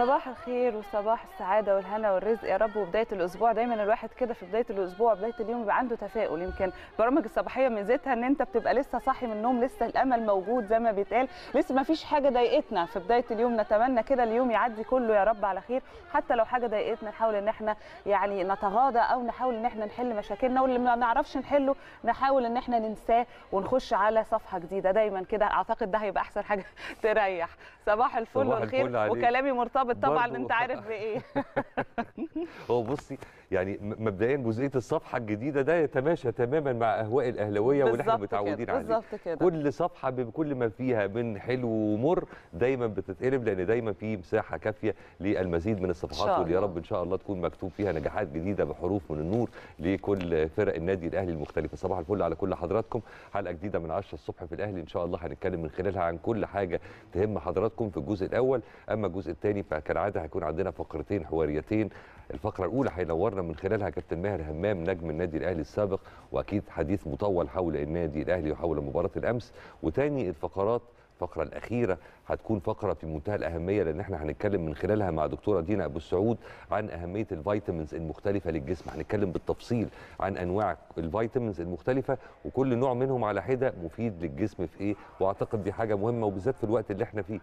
صباح الخير وصباح السعادة والهنا والرزق يا رب وبداية الأسبوع دايما الواحد كده في بداية الأسبوع بداية اليوم بيبقى عنده تفاؤل يمكن برامج الصباحية ميزتها إن أنت بتبقى لسه صاحي من النوم لسه الأمل موجود زي ما بيتقال لسه ما فيش حاجة ضايقتنا في بداية اليوم نتمنى كده اليوم يعدي كله يا رب على خير حتى لو حاجة ضايقتنا نحاول إن احنا يعني نتغاضى أو نحاول إن احنا نحل مشاكلنا واللي ما نعرفش نحله نحاول إن احنا ننساه ونخش على صفحة جديدة دايما كده أعتقد ده هيبقى أحسن حاجة تريح صباح الفل صباح والخير الفل عليك. وكلامي مرتبط طبعا برضو. انت عارف بايه هو بصي يعني م- مبدئيا جزئيه الصفحه الجديده ده يتماشى تماما مع اهواء الاهلاويه واللي احنا بالظبط كده، متعودين عليه بالظبط كده. كل صفحه بكل ما فيها من حلو ومر دايما بتتقلب لان دايما في مساحه كافيه للمزيد من الصفحات شاء واللي يا الله. رب ان شاء الله تكون مكتوب فيها نجاحات جديده بحروف من النور لكل فرق النادي الاهلي المختلفه صباح الفل على كل حضراتكم حلقه جديده من 10 الصبح في الاهلي ان شاء الله هنتكلم من خلالها عن كل حاجه تهم حضراتكم في الجزء الاول اما الجزء الثاني فكالعاده هيكون عندنا فقرتين حواريتين الفقره الاولى هينورنا من خلالها كابتن ماهر همام نجم النادي الاهلي السابق واكيد حديث مطول حول النادي الاهلي وحول مباراه الامس وتاني الفقرات الفقره الاخيره هتكون فقره في منتهى الاهميه لان احنا هنتكلم من خلالها مع دكتوره دينا ابو السعود عن اهميه الفيتامينز المختلفه للجسم هنتكلم بالتفصيل عن انواع الفيتامينز المختلفه وكل نوع منهم على حده مفيد للجسم في ايه واعتقد دي حاجه مهمه وبالذات في الوقت اللي احنا فيه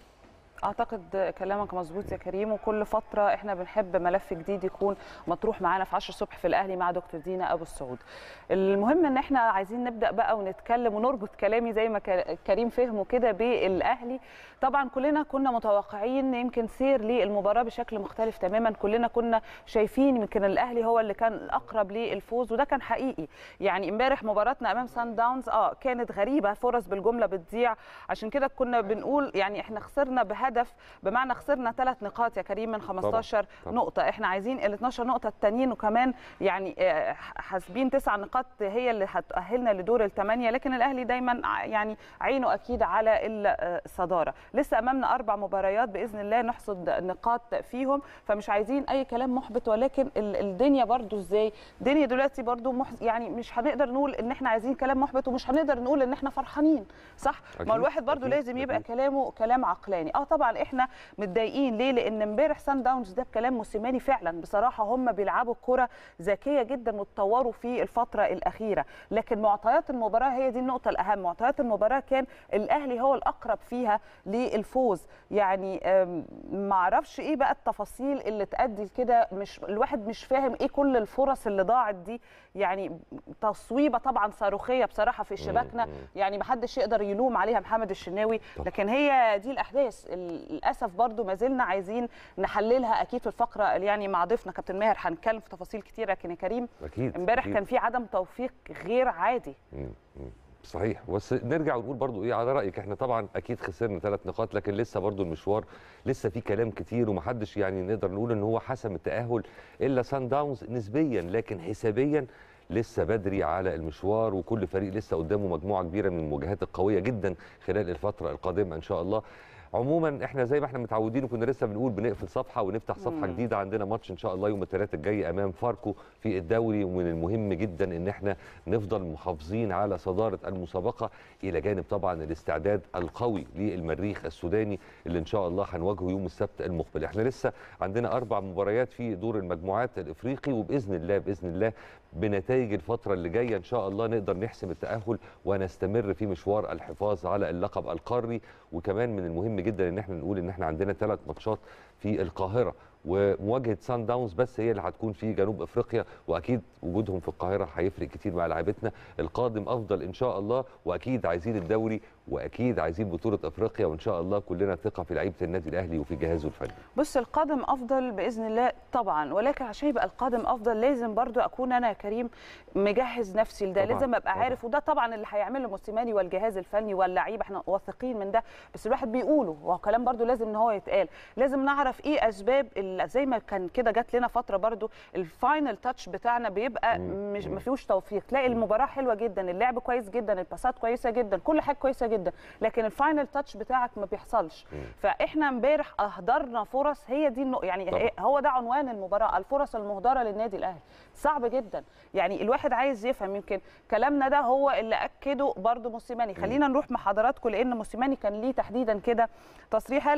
اعتقد كلامك مظبوط يا كريم وكل فتره احنا بنحب ملف جديد يكون مطروح معانا في 10 الصبح في الاهلي مع دكتور دينا ابو السعود المهم ان احنا عايزين نبدا بقى ونتكلم ونربط كلامي زي ما ك- كريم فهمه كده بالاهلي طبعا كلنا كنا متوقعين يمكن سير للمباراه بشكل مختلف تماما كلنا كنا شايفين يمكن الاهلي هو اللي كان الاقرب للفوز وده كان حقيقي يعني امبارح مباراتنا امام سان داونز اه كانت غريبه فرص بالجمله بتضيع عشان كده كنا بنقول يعني احنا خسرنا بهدف بمعنى خسرنا ثلاث نقاط يا كريم من 15 طبعاً. نقطه احنا عايزين ال 12 نقطه التانيين وكمان يعني آه، حاسبين تسع نقاط هي اللي هتأهلنا لدور الثمانيه لكن الاهلي دايما ع- يعني عينه اكيد على ال- آه، الصداره لسه امامنا اربع مباريات باذن الله نحصد نقاط فيهم فمش عايزين اي كلام محبط ولكن ال- الدنيا برضو ازاي الدنيا دلوقتي برضو مح... يعني مش هنقدر نقول ان احنا عايزين كلام محبط ومش هنقدر نقول ان احنا فرحانين صح أكيد، ما الواحد برضو أكيد، لازم يبقى أكيد. كلامه كلام عقلاني اه طبعا احنا متضايقين ليه لان امبارح سان داونز ده بكلام موسيماني فعلا بصراحه هم بيلعبوا كره ذكيه جدا واتطوروا في الفتره الاخيره لكن معطيات المباراه هي دي النقطه الاهم معطيات المباراه كان الاهلي هو الاقرب فيها للفوز يعني أم، ما اعرفش ايه بقى التفاصيل اللي تؤدي لكده مش الواحد مش فاهم ايه كل الفرص اللي ضاعت دي يعني تصويبه طبعا صاروخيه بصراحه في شباكنا مم. يعني ما حدش يقدر يلوم عليها محمد الشناوي طبعا. لكن هي دي الاحداث للاسف برضو ما زلنا عايزين نحللها اكيد في الفقره اللي يعني مع ضيفنا كابتن ماهر هنتكلم في تفاصيل كتير لكن يا كريم اكيد امبارح أكيد. كان في عدم توفيق غير عادي مم. مم. صحيح بس نرجع ونقول برضو ايه على رايك احنا طبعا اكيد خسرنا ثلاث نقاط لكن لسه برضو المشوار لسه في كلام كتير ومحدش يعني نقدر نقول ان هو حسم التاهل الا سان داونز نسبيا لكن حسابيا لسه بدري على المشوار وكل فريق لسه قدامه مجموعه كبيره من المواجهات القويه جدا خلال الفتره القادمه ان شاء الله عموما احنا زي ما احنا متعودين وكنا لسه بنقول بنقفل صفحه ونفتح صفحه مم. جديده عندنا ماتش ان شاء الله يوم الثلاثاء الجاي امام فاركو في الدوري ومن المهم جدا ان احنا نفضل محافظين على صداره المسابقه الى جانب طبعا الاستعداد القوي للمريخ السوداني اللي ان شاء الله هنواجهه يوم السبت المقبل احنا لسه عندنا اربع مباريات في دور المجموعات الافريقي وباذن الله باذن الله بنتائج الفتره اللي جايه ان شاء الله نقدر نحسم التاهل ونستمر في مشوار الحفاظ على اللقب القاري وكمان من المهم جدا ان احنا نقول ان احنا عندنا ثلاث ماتشات في القاهره ومواجهه سان داونز بس هي اللي هتكون في جنوب افريقيا واكيد وجودهم في القاهره هيفرق كتير مع لاعبتنا القادم افضل ان شاء الله واكيد عايزين الدوري واكيد عايزين بطوله افريقيا وان شاء الله كلنا ثقه في لعيبه النادي الاهلي وفي جهازه الفني بص القادم افضل باذن الله طبعا ولكن عشان يبقى القادم افضل لازم برضو اكون انا يا كريم مجهز نفسي لده طبعاً، لازم ابقى طبعاً. عارف وده طبعا اللي هيعمله موسيماني والجهاز الفني واللعيبه احنا واثقين من ده بس الواحد بيقوله وهو كلام برضو لازم ان هو يتقال لازم نعرف ايه اسباب ال- زي ما كان كده جات لنا فتره برضو الفاينل تاتش بتاعنا بيبقى مم، مش مم. ما فيهوش توفيق تلاقي المباراه حلوه جدا اللعب كويس جدا الباسات كويسه جدا كل حاجه كويسه جدا لكن الفاينل تاتش بتاعك ما بيحصلش مم. فاحنا امبارح اهدرنا فرص هي دي النق... يعني طبعا. هي- هو ده عنوان المباراه الفرص المهدره للنادي الاهلي صعب جدا يعني الواحد عايز يفهم يمكن كلامنا ده هو اللي اكده برضو موسيماني خلينا نروح مع حضراتكم لان موسيماني كان ليه تحديدا كده تصريح قال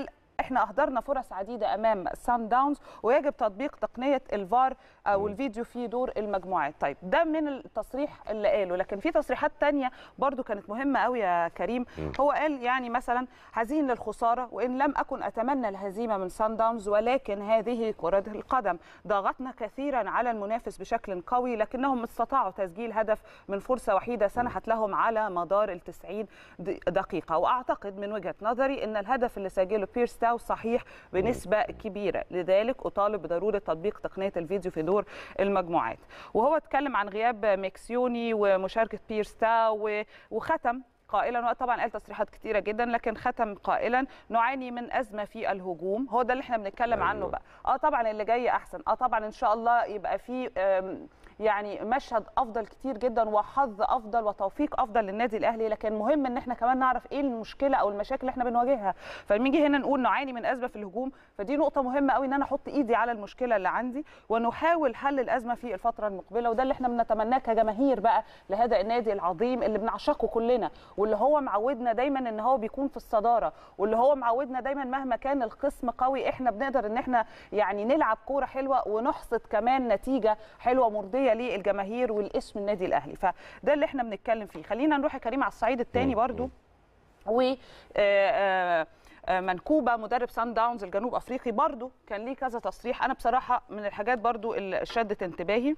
احنا اهدرنا فرص عديده امام سان داونز ويجب تطبيق تقنيه الفار او الفيديو في دور المجموعات طيب ده من التصريح اللي قاله لكن في تصريحات تانية برضو كانت مهمه قوي يا كريم هو قال يعني مثلا حزين للخساره وان لم اكن اتمنى الهزيمه من سان داونز ولكن هذه كره القدم ضغطنا كثيرا على المنافس بشكل قوي لكنهم استطاعوا تسجيل هدف من فرصه وحيده سنحت لهم على مدار ال 90 دقيقه واعتقد من وجهه نظري ان الهدف اللي سجله بيرس تاو صحيح بنسبه كبيره لذلك اطالب بضروره تطبيق تقنيه الفيديو في دور المجموعات وهو اتكلم عن غياب ميكسيوني ومشاركه بيرس تاو وختم قائلا طبعا قال تصريحات كتيره جدا لكن ختم قائلا نعاني من ازمه في الهجوم هو ده اللي احنا بنتكلم أيوة. عنه بقى اه طبعا اللي جاي احسن اه طبعا ان شاء الله يبقى في آم، يعني مشهد افضل كتير جدا وحظ افضل وتوفيق افضل للنادي الاهلي لكن مهم ان احنا كمان نعرف ايه المشكله او المشاكل اللي احنا بنواجهها فلما نيجي هنا نقول نعاني من ازمه في الهجوم فدي نقطه مهمه قوي ان انا احط ايدي على المشكله اللي عندي ونحاول حل الازمه في الفتره المقبله وده اللي احنا بنتمناه كجماهير بقى لهذا النادي العظيم اللي بنعشقه كلنا واللي هو معودنا دايما ان هو بيكون في الصداره واللي هو معودنا دايما مهما كان القسم قوي احنا بنقدر ان احنا يعني نلعب كوره حلوه ونحصد كمان نتيجه حلوه مرضيه للجماهير والاسم النادي الاهلي فده اللي احنا بنتكلم فيه خلينا نروح يا كريم على الصعيد الثاني مم. برضو و آه، آه، آه، منكوبه مدرب سان داونز الجنوب افريقي برضو كان ليه كذا تصريح انا بصراحه من الحاجات برضو اللي شدت انتباهي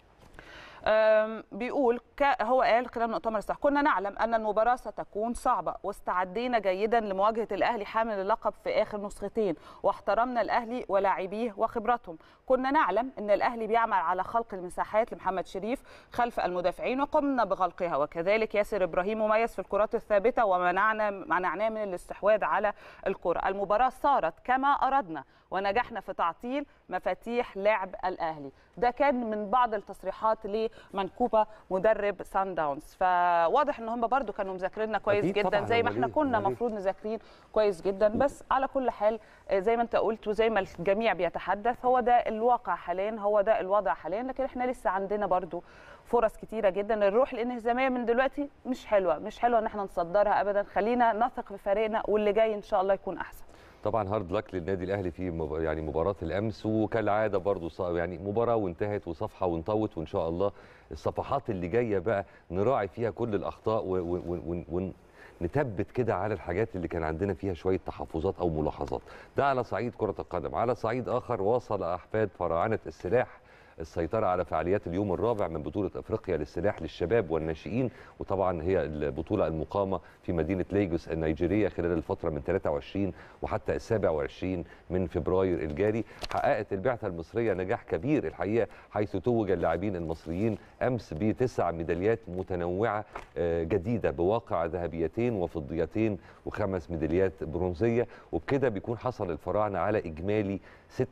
أم، بيقول ك- هو قال خلال مؤتمر الصحفي كنا نعلم ان المباراه ستكون صعبه واستعدينا جيدا لمواجهه الاهلي حامل اللقب في اخر نسختين واحترمنا الاهلي ولاعبيه وخبراتهم كنا نعلم ان الاهلي بيعمل على خلق المساحات لمحمد شريف خلف المدافعين وقمنا بغلقها وكذلك ياسر ابراهيم مميز في الكرات الثابته ومنعنا منعناه من الاستحواذ على الكره المباراه صارت كما اردنا ونجحنا في تعطيل مفاتيح لعب الاهلي ده كان من بعض التصريحات لمنكوبه مدرب سان داونز فواضح ان هم برضو كانوا مذاكريننا كويس أكيد جدا طبعاً، زي ما أمال احنا إيه؟ كنا أمال إيه؟ المفروض مذاكرين كويس جدا بس على كل حال آه، زي ما انت قلت وزي ما الجميع بيتحدث هو ده الواقع حاليا هو ده الوضع حاليا لكن احنا لسه عندنا برضو فرص كتيره جدا الروح الانهزاميه من دلوقتي مش حلوه مش حلوه ان احنا نصدرها ابدا خلينا نثق في فريقنا واللي جاي ان شاء الله يكون احسن طبعا هارد لك للنادي الاهلي في مب... يعني مباراه الامس وكالعاده برضو ص... يعني مباراه وانتهت وصفحه وانطوت وان شاء الله الصفحات اللي جايه بقى نراعي فيها كل الاخطاء و... و... و... و... نثبت كده على الحاجات اللي كان عندنا فيها شويه تحفظات او ملاحظات ده على صعيد كره القدم على صعيد اخر واصل احفاد فراعنه السلاح السيطرة على فعاليات اليوم الرابع من بطولة أفريقيا للسلاح للشباب والناشئين وطبعا هي البطولة المقامة في مدينة ليجوس النيجيرية خلال الفترة من 23 وحتى ال 27 من فبراير الجاري حققت البعثة المصرية نجاح كبير الحقيقة حيث توج اللاعبين المصريين أمس بتسع ميداليات متنوعة آه، جديدة بواقع ذهبيتين وفضيتين وخمس ميداليات برونزية وبكده بيكون حصل الفراعنة على إجمالي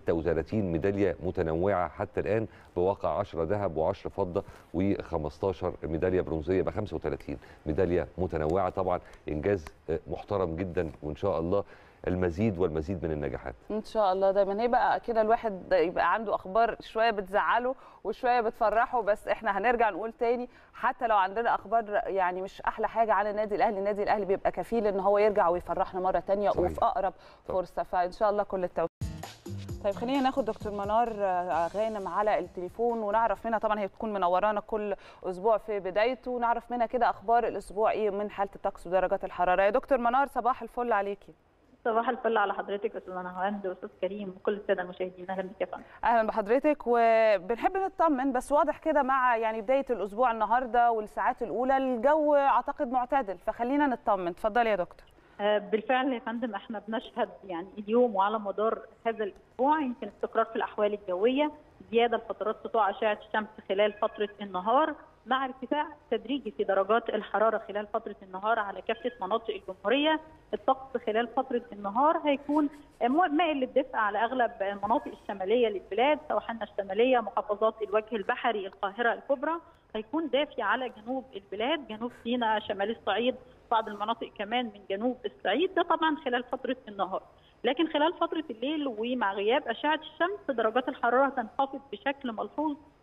36 ميدالية متنوعة حتى الآن بواقع 10 ذهب و10 فضة و15 ميدالية برونزية ب 35 ميدالية متنوعة طبعا إنجاز آه، محترم جدا وإن شاء الله المزيد والمزيد من النجاحات ان شاء الله دايما هي بقى كده الواحد يبقى عنده اخبار شويه بتزعله وشويه بتفرحه بس احنا هنرجع نقول تاني حتى لو عندنا اخبار يعني مش احلى حاجه عن النادي الاهلي النادي الاهلي بيبقى كفيل ان هو يرجع ويفرحنا مره تانية صحيح. وفي اقرب طبعا. فرصه فان شاء الله كل التوفيق طيب خلينا ناخد دكتور منار آه، غانم على التليفون ونعرف منها طبعا هي بتكون منورانا كل اسبوع في بدايته ونعرف منها كده اخبار الاسبوع ايه من حاله الطقس ودرجات الحراره يا دكتور منار صباح الفل عليكي صباح الفل على حضرتك استاذ نهاوند واستاذ كريم وكل الساده المشاهدين اهلا بك يا فندم اهلا بحضرتك وبنحب نطمن بس واضح كده مع يعني بدايه الاسبوع النهارده والساعات الاولى الجو اعتقد معتدل فخلينا نطمن اتفضلي يا دكتور آه، بالفعل يا فندم احنا بنشهد يعني اليوم وعلى مدار هذا الاسبوع يمكن استقرار في الاحوال الجويه زياده لفترات سطوع اشعه الشمس خلال فتره النهار مع ارتفاع تدريجي في درجات الحراره خلال فتره النهار على كافه مناطق الجمهوريه الطقس خلال فتره النهار هيكون مائل للدفء على اغلب المناطق الشماليه للبلاد سواء حنا الشماليه محافظات الوجه البحري القاهره الكبرى هيكون دافي على جنوب البلاد جنوب سيناء شمال الصعيد بعض المناطق كمان من جنوب الصعيد ده طبعا خلال فتره النهار لكن خلال فتره الليل ومع غياب اشعه الشمس درجات الحراره تنخفض بشكل ملحوظ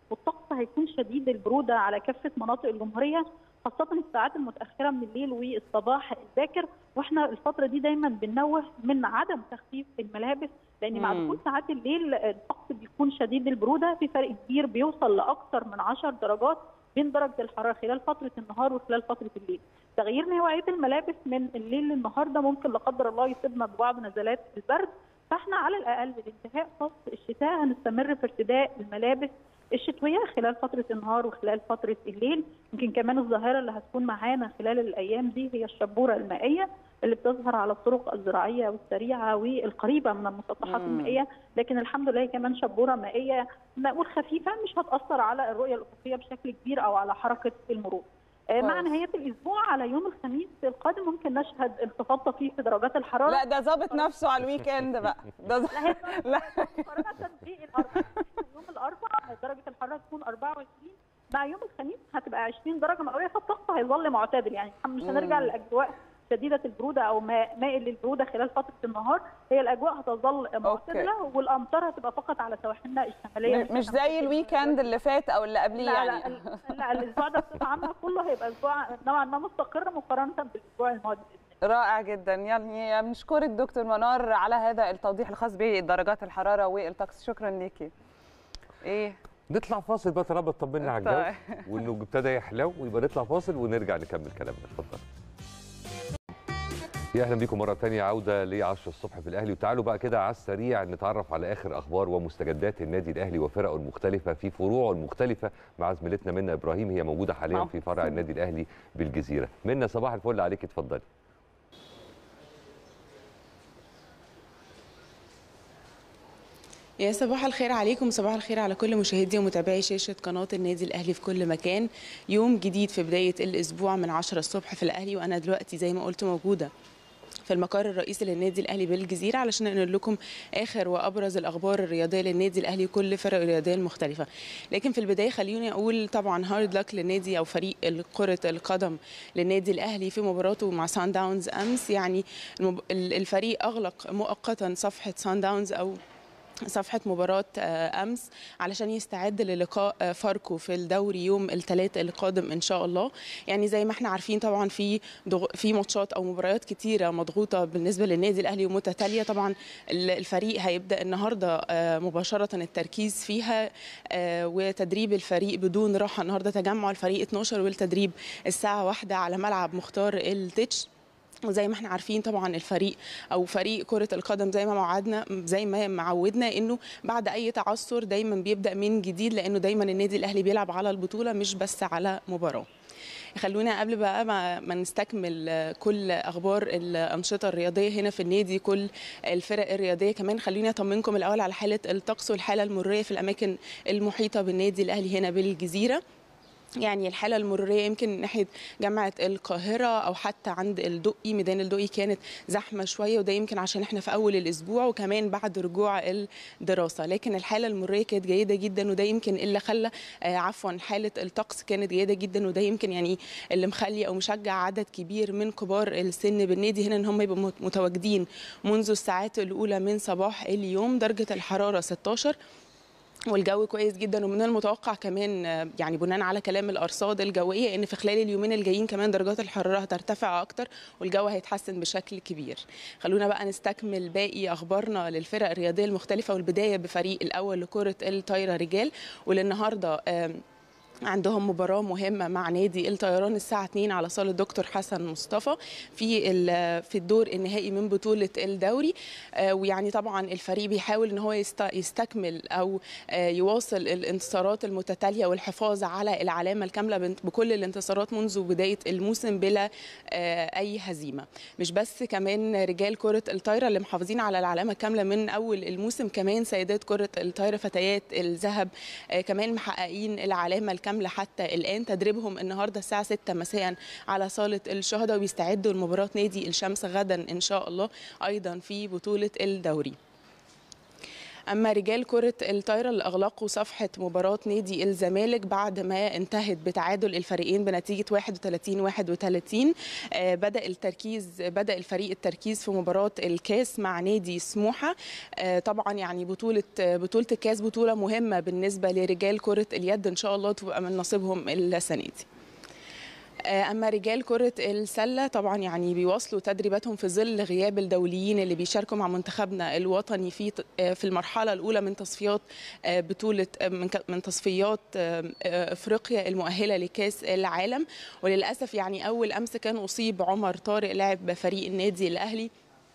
والطقس هيكون شديد البروده على كافه مناطق الجمهوريه خاصه الساعات المتاخره من الليل والصباح الباكر واحنا الفتره دي دايما بننوه من عدم تخفيف الملابس لان مع مم. دخول ساعات الليل الطقس بيكون شديد البروده في فرق كبير بيوصل لاكثر من 10 درجات بين درجه الحراره خلال فتره النهار وخلال فتره الليل. تغيير نوعيه الملابس من الليل للنهار ده ممكن لا قدر الله يصيبنا ببعض نزلات البرد فاحنا على الاقل لانتهاء فصل الشتاء هنستمر في ارتداء الملابس الشتويه خلال فتره النهار وخلال فتره الليل يمكن كمان الظاهره اللي هتكون معانا خلال الايام دي هي الشبوره المائيه اللي بتظهر على الطرق الزراعيه والسريعه والقريبه من المسطحات مم. المائيه لكن الحمد لله كمان شبوره مائيه نقول خفيفه مش هتاثر على الرؤيه الافقيه بشكل كبير او على حركه المرور آه، مع كويس. نهايه الاسبوع على يوم الخميس القادم ممكن نشهد انخفاض طفيف في درجات الحراره لا ده ظابط نفسه على الويك اند بقى ده ز- لا هي لا. مقارنة بالأربعاء يوم الأربعاء درجة الحرارة تكون 24 مع يوم الخميس هتبقى 20 درجة مئوية فالطقس هيظل معتدل يعني مش هنرجع مم. للأجواء شديدة البرودة أو ما- مائل للبرودة خلال فترة النهار هي الأجواء هتظل معتدلة والأمطار هتبقى فقط على سواحلنا الشمالية م- مش زي الويك اند اللي فات او اللي قبليه لا يعني لا ال- لا الأسبوع ده بصفة عامة كله هيبقى أسبوع نوعا ما مستقر مقارنة بالأسبوع الماضي بإذن الله. رائع جدا يعني بنشكرك دكتور منار على هذا التوضيح الخاص بدرجات الحراره والطقس شكرا ليكي ايه نطلع فاصل بقى طالما طمنا على الجو طيب. وانه ابتدى يحلو ويبقى نطلع فاصل ونرجع نكمل كلامنا اتفضل يا اهلا بيكم مره ثانيه عوده ل 10 الصبح في الاهلي وتعالوا بقى كده على السريع نتعرف على اخر اخبار ومستجدات النادي الاهلي وفرقه المختلفه في فروعه المختلفه مع زميلتنا منى ابراهيم هي موجوده حاليا نعم. في فرع النادي الاهلي بالجزيره منى صباح الفل عليك اتفضلي يا صباح الخير عليكم صباح الخير على كل مشاهدي ومتابعي شاشة قناة النادي الأهلي في كل مكان يوم جديد في بداية الأسبوع من 10 الصبح في الأهلي وأنا دلوقتي زي ما قلت موجودة في المقر الرئيسي للنادي الاهلي بالجزيره علشان ننقل لكم اخر وابرز الاخبار الرياضيه للنادي الاهلي كل فرق الرياضيه المختلفه لكن في البدايه خليني اقول طبعا هارد لك للنادي او فريق كره القدم للنادي الاهلي في مباراته مع سان داونز امس يعني المب- الفريق اغلق مؤقتا صفحه سان داونز او صفحة مباراة آه، أمس علشان يستعد للقاء آه، فاركو في الدوري يوم الثلاث القادم إن شاء الله يعني زي ما احنا عارفين طبعا في ضغ... في ماتشات أو مباريات كتيرة مضغوطة بالنسبة للنادي الأهلي ومتتالية طبعا ال- الفريق هيبدأ النهاردة آه، مباشرة التركيز فيها آه، وتدريب الفريق بدون راحة النهاردة تجمع الفريق 12 والتدريب الساعة واحدة على ملعب مختار التتش وزي ما احنا عارفين طبعا الفريق او فريق كره القدم زي ما موعدنا زي ما معودنا انه بعد اي تعثر دايما بيبدا من جديد لانه دايما النادي الاهلي بيلعب على البطوله مش بس على مباراه خلونا قبل بقى ما, ما نستكمل آه، كل اخبار الانشطه الرياضيه هنا في النادي كل الفرق الرياضيه كمان خلوني اطمنكم الاول على حاله الطقس والحاله المروريه في الاماكن المحيطه بالنادي الاهلي هنا بالجزيره يعني الحالة المرورية يمكن ناحية جامعة القاهرة أو حتى عند الدقي ميدان الدقي كانت زحمة شوية وده يمكن عشان احنا في أول الأسبوع وكمان بعد رجوع الدراسة لكن الحالة المرورية كانت جيدة جدا وده يمكن اللي خلى آه، عفوا حالة الطقس كانت جيدة جدا وده يمكن يعني اللي مخلي أو مشجع عدد كبير من كبار السن بالنادي هنا إن هم يبقوا مت- متواجدين منذ الساعات الأولى من صباح اليوم درجة الحرارة 16 والجو كويس جدا ومن المتوقع كمان آه، يعني بناء على كلام الارصاد الجويه ان في خلال اليومين الجايين كمان درجات الحراره هترتفع اكتر والجو هيتحسن بشكل كبير خلونا بقى نستكمل باقي اخبارنا للفرق الرياضيه المختلفه والبدايه بفريق الاول لكره الطايره رجال واللي النهارده آم، عندهم مباراة مهمة مع نادي الطيران الساعة 2 على صالة دكتور حسن مصطفى في ال- في الدور النهائي من بطولة الدوري آه، ويعني طبعا الفريق بيحاول ان هو يست- يستكمل او آه، يواصل الانتصارات المتتالية والحفاظ على العلامة الكاملة بن- بكل الانتصارات منذ بداية الموسم بلا آه، اي هزيمة مش بس كمان رجال كرة الطايرة اللي محافظين على العلامة الكاملة من اول الموسم كمان سيدات كرة الطايرة فتيات الذهب آه، كمان محققين العلامة الكاملة حتى الآن تدريبهم النهاردة الساعة 6 مساء على صالة الشهداء وبيستعدوا لمباراة نادي الشمس غدا إن شاء الله أيضا في بطولة الدوري اما رجال كره الطايره اللي اغلقوا صفحه مباراه نادي الزمالك بعد ما انتهت بتعادل الفريقين بنتيجه 31 31 آه، بدا التركيز بدا الفريق التركيز في مباراه الكاس مع نادي سموحه آه، طبعا يعني بطوله بطوله الكاس بطوله مهمه بالنسبه لرجال كره اليد ان شاء الله تبقى من نصيبهم السنه دي آه، اما رجال كره السله طبعا يعني بيواصلوا تدريباتهم في ظل غياب الدوليين اللي بيشاركوا مع منتخبنا الوطني في آه، في المرحله الاولى من تصفيات آه، بطوله آه، من ك- من تصفيات آه، آه، افريقيا المؤهله لكاس العالم وللاسف يعني اول امس كان اصيب عمر طارق لاعب فريق النادي الاهلي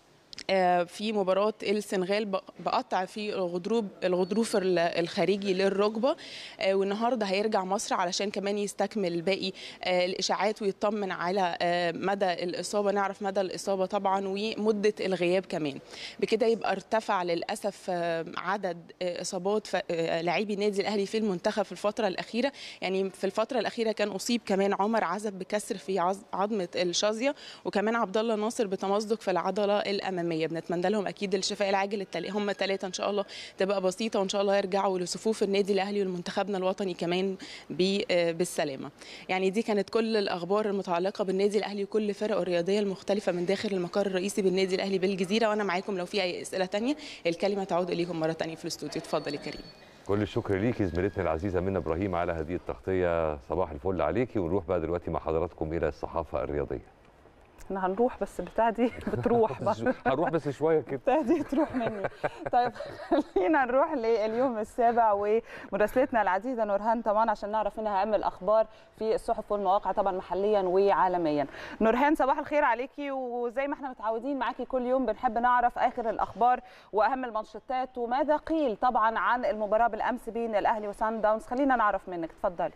آه، في مباراة السنغال ب- بقطع في الغضروف الغضروف ال- الخارجي للركبة آه، والنهارده هيرجع مصر علشان كمان يستكمل باقي آه، الإشاعات ويطمن على آه، مدى الإصابة نعرف مدى الإصابة طبعا ومدة الغياب كمان بكده يبقى ارتفع للأسف آه، عدد آه، إصابات ف- آه، لاعبي النادي الأهلي في المنتخب في الفترة الأخيرة يعني في الفترة الأخيرة كان أصيب كمان عمر عزب بكسر في عظ- عظمة الشظية وكمان عبد الله ناصر بتمزق في العضله الاماميه بنتمنى لهم اكيد الشفاء العاجل التالي هم ثلاثه ان شاء الله تبقى بسيطه وان شاء الله يرجعوا لصفوف النادي الاهلي ومنتخبنا الوطني كمان ب- آه، بالسلامه يعني دي كانت كل الاخبار المتعلقه بالنادي الاهلي وكل فرقه الرياضيه المختلفه من داخل المقر الرئيسي بالنادي الاهلي بالجزيره وانا معاكم لو في اي اسئله تانية الكلمه تعود اليكم مره تانية في الاستوديو اتفضل يا كريم كل الشكر ليكي زميلتنا العزيزه منى ابراهيم على هذه التغطيه صباح الفل عليكي ونروح بقى دلوقتي مع حضراتكم الى الصحافه الرياضيه احنا هنروح بس بتاع دي بتروح بقى هنروح بس شويه كده بتاع دي تروح مني طيب خلينا نروح لليوم السابع ومراسلتنا العزيزه نورهان طبعا عشان نعرف منها اهم الاخبار في الصحف والمواقع طبعا محليا وعالميا نورهان صباح الخير عليكي وزي ما احنا متعودين معاكي كل يوم بنحب نعرف اخر الاخبار واهم المانشيتات وماذا قيل طبعا عن المباراه بالامس بين الاهلي وسان داونز خلينا نعرف منك اتفضلي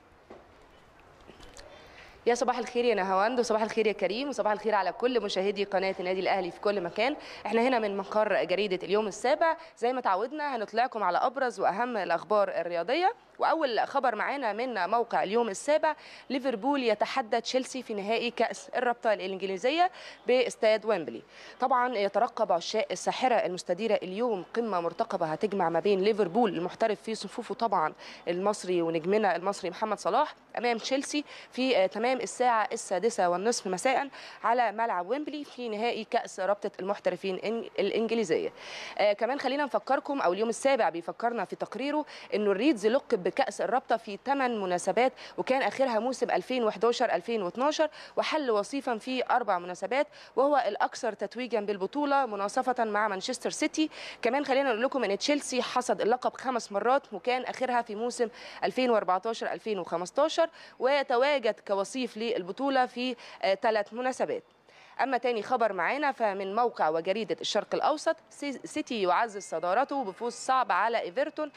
يا صباح الخير يا نهاوند وصباح الخير يا كريم وصباح الخير على كل مشاهدي قناه النادي الاهلي في كل مكان احنا هنا من مقر جريده اليوم السابع زي ما تعودنا هنطلعكم على ابرز واهم الاخبار الرياضيه واول خبر معانا من موقع اليوم السابع ليفربول يتحدى تشيلسي في نهائي كاس الرابطه الانجليزيه باستاد ويمبلي طبعا يترقب عشاق الساحره المستديره اليوم قمه مرتقبه هتجمع ما بين ليفربول المحترف في صفوفه طبعا المصري ونجمنا المصري محمد صلاح امام تشيلسي في آه، تمام الساعه السادسه والنصف مساء على ملعب ويمبلي في نهائي كاس رابطه المحترفين إن- الانجليزيه آه كمان خلينا نفكركم او اليوم السابع بيفكرنا في تقريره انه الريدز لقب بكاس الرابطه في ثمان مناسبات وكان اخرها موسم 2011 2012 وحل وصيفا في اربع مناسبات وهو الاكثر تتويجا بالبطوله مناصفه مع مانشستر سيتي كمان خلينا نقول لكم ان تشيلسي حصد اللقب خمس مرات وكان اخرها في موسم 2014 2015 وتواجد كوصيف للبطوله في ثلاث مناسبات اما تاني خبر معانا فمن موقع وجريده الشرق الاوسط سي- سيتي يعزز صدارته بفوز صعب على ايفرتون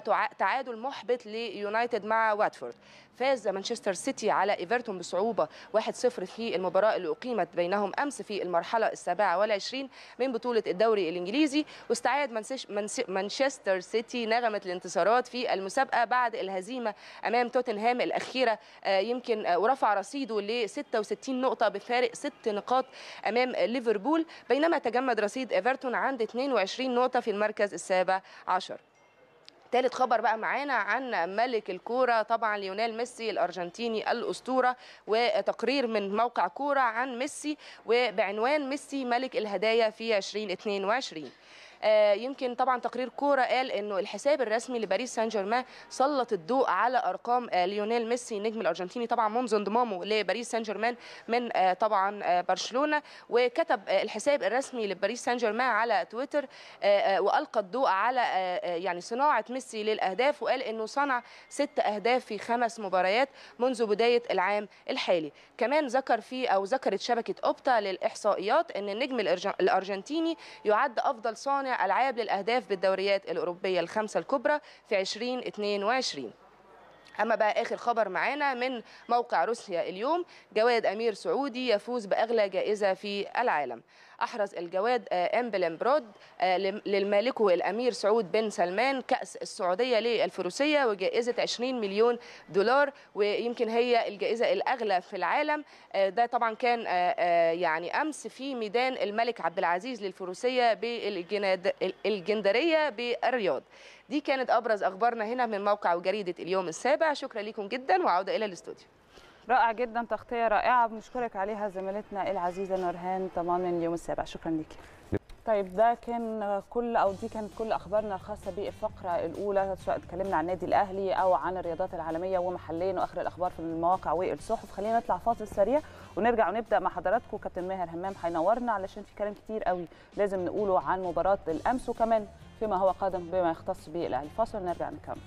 وتعادل محبط ليونايتد مع واتفورد فاز مانشستر سيتي على ايفرتون بصعوبه 1-0 في المباراه اللي اقيمت بينهم امس في المرحله السابعه والعشرين من بطوله الدوري الانجليزي واستعاد منسش- منس- مانشستر سيتي نغمه الانتصارات في المسابقه بعد الهزيمه امام توتنهام الاخيره آه، يمكن آه، ورفع رصيده ل 66 نقطه بفارق ست نقاط امام ليفربول بينما تجمد رصيد ايفرتون عند 22 نقطه في المركز السابع عشر تالت خبر بقى معانا عن ملك الكوره طبعا ليونيل ميسي الارجنتيني الاسطوره وتقرير من موقع كوره عن ميسي وبعنوان ميسي ملك الهدايا في 2022 آه، يمكن طبعا تقرير كوره قال انه الحساب الرسمي لباريس سان جيرمان سلط الضوء على ارقام آه، ليونيل ميسي نجم الارجنتيني طبعا منذ انضمامه لباريس سان جيرمان من آه، طبعا آه، برشلونه وكتب آه، الحساب الرسمي لباريس سان جيرمان على تويتر آه، آه، والقى الضوء على آه، آه، يعني صناعه ميسي للاهداف وقال انه صنع ست اهداف في خمس مباريات منذ بدايه العام الحالي كمان ذكر في او ذكرت شبكه اوبتا للاحصائيات ان النجم الأرج- الارجنتيني يعد افضل صانع العاب للاهداف بالدوريات الاوروبيه الخمسه الكبرى في 2022 اما بقى اخر خبر معانا من موقع روسيا اليوم جواد امير سعودي يفوز باغلى جائزه في العالم احرز الجواد آه، امبلم برود آه، لم- للمالكه الامير سعود بن سلمان كاس السعوديه للفروسيه وجائزه 20 مليون دولار ويمكن هي الجائزه الاغلى في العالم آه، ده طبعا كان آه، آه، يعني امس في ميدان الملك عبد العزيز للفروسيه بالجناد- الجندريه بالرياض دي كانت ابرز اخبارنا هنا من موقع وجريده اليوم السابع شكرا لكم جدا وعوده الى الاستوديو رائع جدا تغطيه رائعه بنشكرك عليها زميلتنا العزيزه نورهان طمان من اليوم السابع شكرا ليكي طيب ده كان كل او دي كانت كل اخبارنا الخاصه بالفقره الاولى سواء اتكلمنا عن النادي الاهلي او عن الرياضات العالميه ومحليا واخر الاخبار في المواقع والصحف خلينا نطلع فاصل سريع ونرجع ونبدا مع حضراتكم كابتن ماهر همام هينورنا علشان في كلام كتير قوي لازم نقوله عن مباراه الامس وكمان فيما هو قادم بما يختص بالاهلي فاصل نرجع نكمل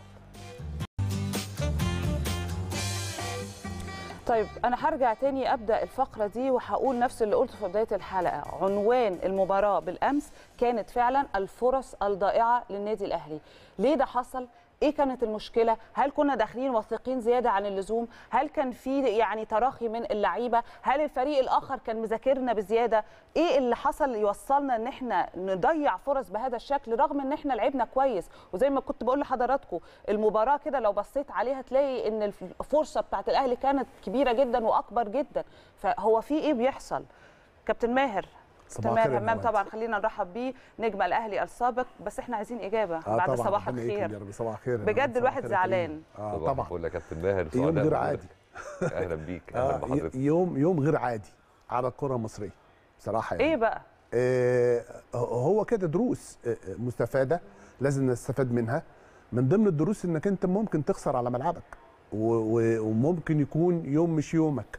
طيب انا هرجع تاني ابدا الفقره دي وهقول نفس اللي قلته في بدايه الحلقه عنوان المباراه بالامس كانت فعلا الفرص الضائعه للنادي الاهلي ليه ده حصل ايه كانت المشكله هل كنا داخلين واثقين زياده عن اللزوم هل كان في يعني تراخي من اللعيبه هل الفريق الاخر كان مذاكرنا بزياده ايه اللي حصل يوصلنا ان احنا نضيع فرص بهذا الشكل رغم ان احنا لعبنا كويس وزي ما كنت بقول لحضراتكم المباراه كده لو بصيت عليها تلاقي ان الفرصه بتاعت الاهلي كانت كبيره جدا واكبر جدا فهو في ايه بيحصل كابتن ماهر صباح تمام الخير يا همام نوال. طبعا خلينا نرحب بيه نجم الاهلي السابق بس احنا عايزين اجابه آه بعد طبعاً، صباح ربنا يكرم يا الخير رب صباح الخير يا بجد نوال، صباح الواحد الخير يا كريم. زعلان. اه صباح طبعا الفل يا كابتن ماهر يوم سعداء غير بوجودك. عادي اهلا بيك اهلا آه بحضرتك يوم يوم غير عادي على الكره المصريه بصراحه يعني ايه بقى آه هو كده دروس آه، آه، مستفاده لازم نستفاد منها من ضمن الدروس انك انت ممكن تخسر على ملعبك و- و- وممكن يكون يوم مش يومك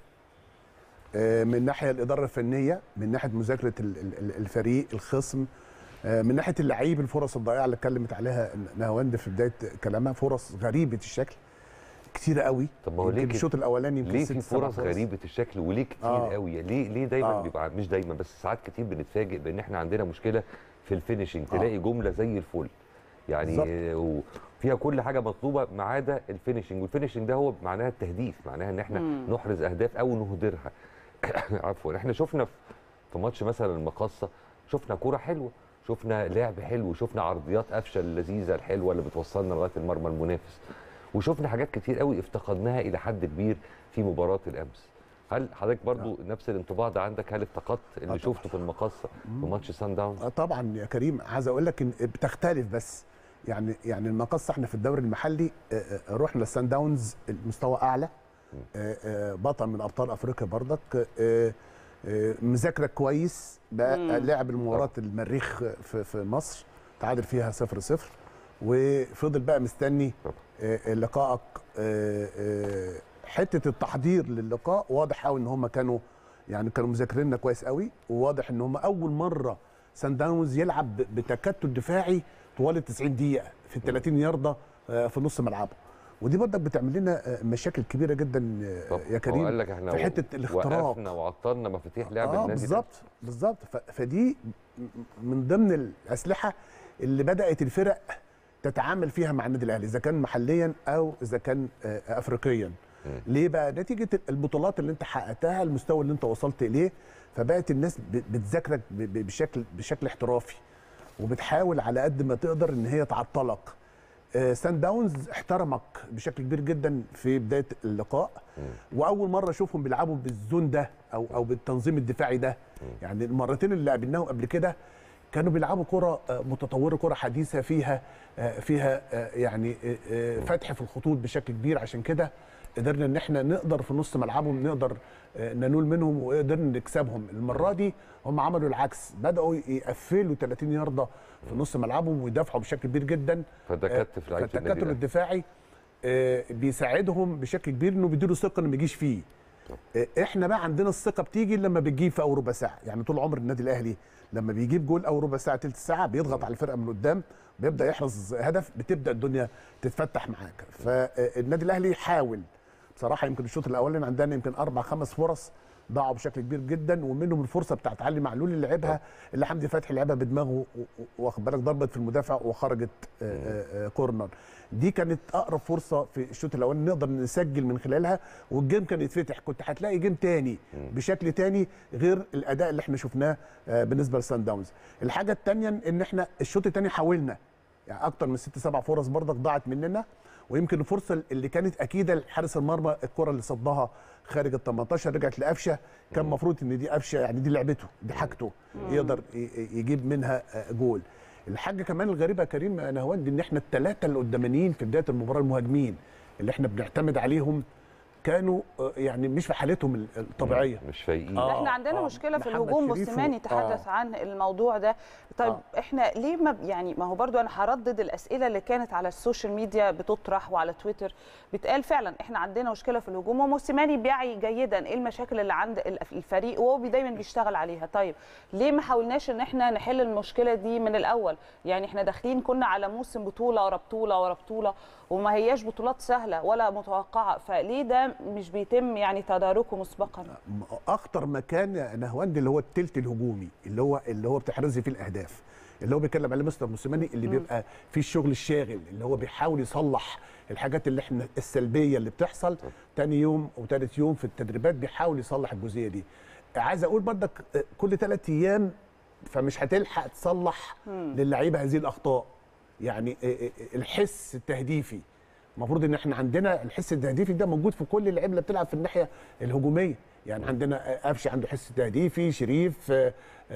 آه، من ناحيه الاداره الفنيه من ناحيه مذاكره ال- ال- ال- الفريق الخصم آه، من ناحيه اللعيب الفرص الضائعه اللي اتكلمت عليها نهاوند في بدايه كلامها فرص غريبه الشكل كتيره قوي طب ما هو يمكن ليه كده؟ الشوط الاولاني يمكن ليه ست في سبع فرص غريبه الشكل وليه كتير آه. قوي ليه ليه دايما آه. بيبقى مش دايما بس ساعات كتير بنتفاجئ بان احنا عندنا مشكله في الفينشنج آه. تلاقي جمله زي الفل يعني بالظبط. آه، وفيها كل حاجه مطلوبه ما عدا الفينشنج والفينشنج ده هو معناها التهديف معناها ان احنا مم. نحرز اهداف او نهدرها عفوا احنا شفنا في- في ماتش مثلا المقصه شفنا كوره حلوه شفنا لعب حلو شفنا عرضيات قفشه اللذيذه الحلوه اللي بتوصلنا لغايه المرمى المنافس وشفنا حاجات كتير قوي افتقدناها الى حد كبير في مباراه الامس هل حضرتك برضو نفس الانطباع ده عندك هل افتقدت اللي طبعاً. شفته في المقصه في ماتش سان داونز آه طبعا يا كريم عايز اقول لك ان بتختلف بس يعني يعني المقص احنا في الدوري المحلي آه، آه، رحنا للسان داونز المستوى اعلى آه، آه، بطل من ابطال افريقيا برضك آه، آه، مذاكره كويس بقى مم. لعب المباراه المريخ في في مصر تعادل فيها 0 0 وفضل بقى مستني طبعا. آه، لقائك آه، آه، حته التحضير للقاء واضح قوي ان هم كانوا يعني كانوا مذاكريننا كويس قوي وواضح ان هم اول مره سان داونز يلعب ب- بتكتل دفاعي طوال ال 90 دقيقه في ال 30 يارده آه، في نص ملعبه ودي برضك بتعمل لنا آه، مشاكل كبيره جدا آه، طب يا هو كريم قال لك احنا في حته الاختراق وقفنا وعطلنا مفاتيح لعب اه النادي بالظبط بالظبط ف- فدي م- من ضمن الاسلحه اللي بدات الفرق تتعامل فيها مع النادي الاهلي اذا كان محليا او اذا كان آه، افريقيا ليه بقى نتيجه البطولات اللي انت حققتها المستوى اللي انت وصلت اليه فبقت الناس ب- بتذاكرك ب- ب- بشكل بشكل احترافي وبتحاول على قد ما تقدر ان هي تعطلك آه، سان داونز احترمك بشكل كبير جدا في بدايه اللقاء واول مره اشوفهم بيلعبوا بالزون ده او او بالتنظيم الدفاعي ده يعني المرتين اللي قابلناهم قبل كده كانوا بيلعبوا كره آه، متطوره كره حديثه فيها آه، فيها آه، يعني آه، آه، فتح في الخطوط بشكل كبير عشان كده قدرنا ان احنا نقدر في نص ملعبهم نقدر آه، ننول منهم وقدرنا نكسبهم المره دي هم عملوا العكس بداوا يقفلوا 30 يارده في نص ملعبهم ويدافعوا بشكل كبير جدا فتكتف لعيبه النادي فالتكتل الأهلي. الدفاعي آه، بيساعدهم بشكل كبير انه بيديله ثقه انه ما يجيش فيه آه، احنا بقى عندنا الثقه بتيجي لما بتجيب في اول ربع ساعه يعني طول عمر النادي الاهلي لما بيجيب جول اول ربع ساعه ثلث ساعه بيضغط على الفرقه من قدام بيبدا يحرز هدف بتبدا الدنيا تتفتح معاك فالنادي الاهلي حاول بصراحه يمكن الشوط الاولاني عندنا يمكن اربع خمس فرص ضاعوا بشكل كبير جدا ومنهم الفرصه بتاعت علي معلول اللي لعبها اللي حمدي فتحي لعبها بدماغه و- و- واخد بالك ضربت في المدافع وخرجت آه، آه، آه، كورنر دي كانت اقرب فرصه في الشوط الاولاني نقدر نسجل من خلالها والجيم كان يتفتح كنت هتلاقي جيم تاني بشكل تاني غير الاداء اللي احنا شفناه آه، بالنسبه لسان داونز الحاجه الثانيه ان احنا الشوط الثاني حاولنا يعني اكتر من ست سبع فرص برضك ضاعت مننا ويمكن الفرصه اللي كانت اكيده لحارس المرمى الكره اللي صدها خارج ال 18 رجعت لقفشه كان المفروض ان دي قفشه يعني دي لعبته دي حاجته يقدر ي- ي- يجيب منها آه، جول الحاجه كمان الغريبه يا كريم نهواند ان احنا الثلاثه اللي قدامانيين في بدايه المباراه المهاجمين اللي احنا بنعتمد عليهم كانوا آه، يعني مش في حالتهم الطبيعيه مش فايقين آه. ده احنا عندنا مشكله في محمد الهجوم شريف و- موسيماني تحدث آه. عن الموضوع ده طيب آه. احنا ليه ما يعني ما هو برضو انا هردد الاسئله اللي كانت على السوشيال ميديا بتطرح وعلى تويتر بتقال فعلا احنا عندنا مشكله في الهجوم وموسيماني بيعي جيدا ايه المشاكل اللي عند الف- الفريق وهو بي- دايما بيشتغل عليها طيب ليه ما حاولناش ان احنا نحل المشكله دي من الاول يعني احنا داخلين كنا على موسم بطوله ورا بطوله ورا بطوله وما هياش بطولات سهله ولا متوقعه فليه ده مش بيتم يعني تداركه مسبقا اخطر مكان يا نهواند اللي هو التلت الهجومي اللي هو اللي هو بتحرزي فيه الاهداف اللي هو بيتكلم عليه مستر موسيماني اللي بيبقى فيه الشغل الشاغل اللي هو بيحاول يصلح الحاجات اللي احنا السلبيه اللي بتحصل تاني يوم وتالت يوم في التدريبات بيحاول يصلح الجزئيه دي عايز اقول برضك آه، كل ثلاث ايام فمش هتلحق تصلح للعيبه هذه الاخطاء يعني آه، آه، الحس التهديفي المفروض ان احنا عندنا الحس التهديفي ده موجود في كل اللعيبه اللي بتلعب في الناحيه الهجوميه يعني عندنا قفشه عنده حس تهديفي شريف آه،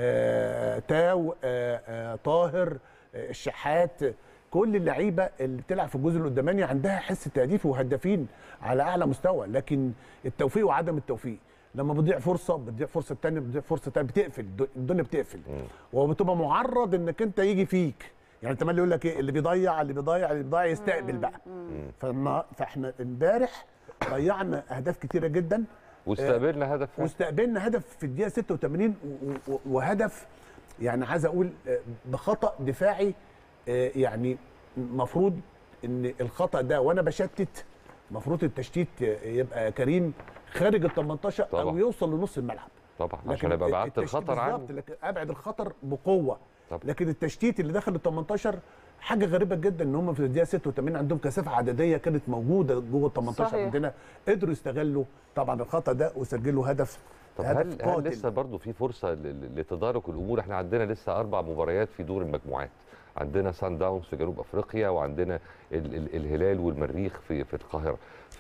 آه، تاو آه، آه، طاهر آه، الشحات كل اللعيبه اللي بتلعب في الجزء القداماني عندها حس تهديفي وهدافين على اعلى مستوى لكن التوفيق وعدم التوفيق لما بتضيع فرصه بتضيع فرصه ثانيه بتضيع فرصه ثانيه بتقفل الدنيا بتقفل وبتبقى معرض انك انت يجي فيك يعني انت يقول لك ايه اللي بيضيع اللي بيضيع اللي بيضيع يستقبل بقى فالنا- فاحنا امبارح ضيعنا اهداف كتيره جدا واستقبلنا هدف فعلا. واستقبلنا هدف في الدقيقه 86 و- و- وهدف يعني عايز اقول آه، بخطا دفاعي آه، يعني المفروض ان الخطا ده وانا بشتت المفروض التشتيت آه، يبقى كريم خارج ال 18 او طبعا. يوصل لنص الملعب طبعا عشان ابقى بعدت التشتيت الخطر عنه بالظبط لكن ابعد الخطر بقوه طبعا. لكن التشتيت اللي دخل ال 18 حاجه غريبه جدا ان هم في الدقيقه 86 عندهم كثافه عدديه كانت موجوده جوه ال 18 صحيح. عندنا قدروا يستغلوا طبعا الخطا ده وسجلوا هدف طب هدف هل هل قاتل. لسه برضه في فرصه ل- ل- لتدارك الامور احنا عندنا لسه اربع مباريات في دور المجموعات عندنا سان داونز في جنوب افريقيا وعندنا ال ال الهلال والمريخ في في القاهره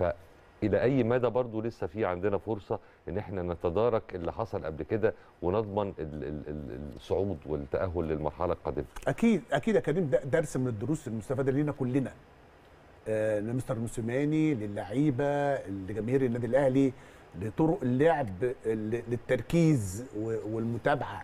فالى اي مدى برضه لسه في عندنا فرصه ان احنا نتدارك اللي حصل قبل كده ونضمن ال ال ال الصعود والتاهل للمرحله القادمه اكيد اكيد يا كريم ده درس من الدروس المستفاده لينا كلنا آه لمستر موسيماني للعيبه لجماهير النادي الاهلي لطرق اللعب ل- للتركيز و- والمتابعه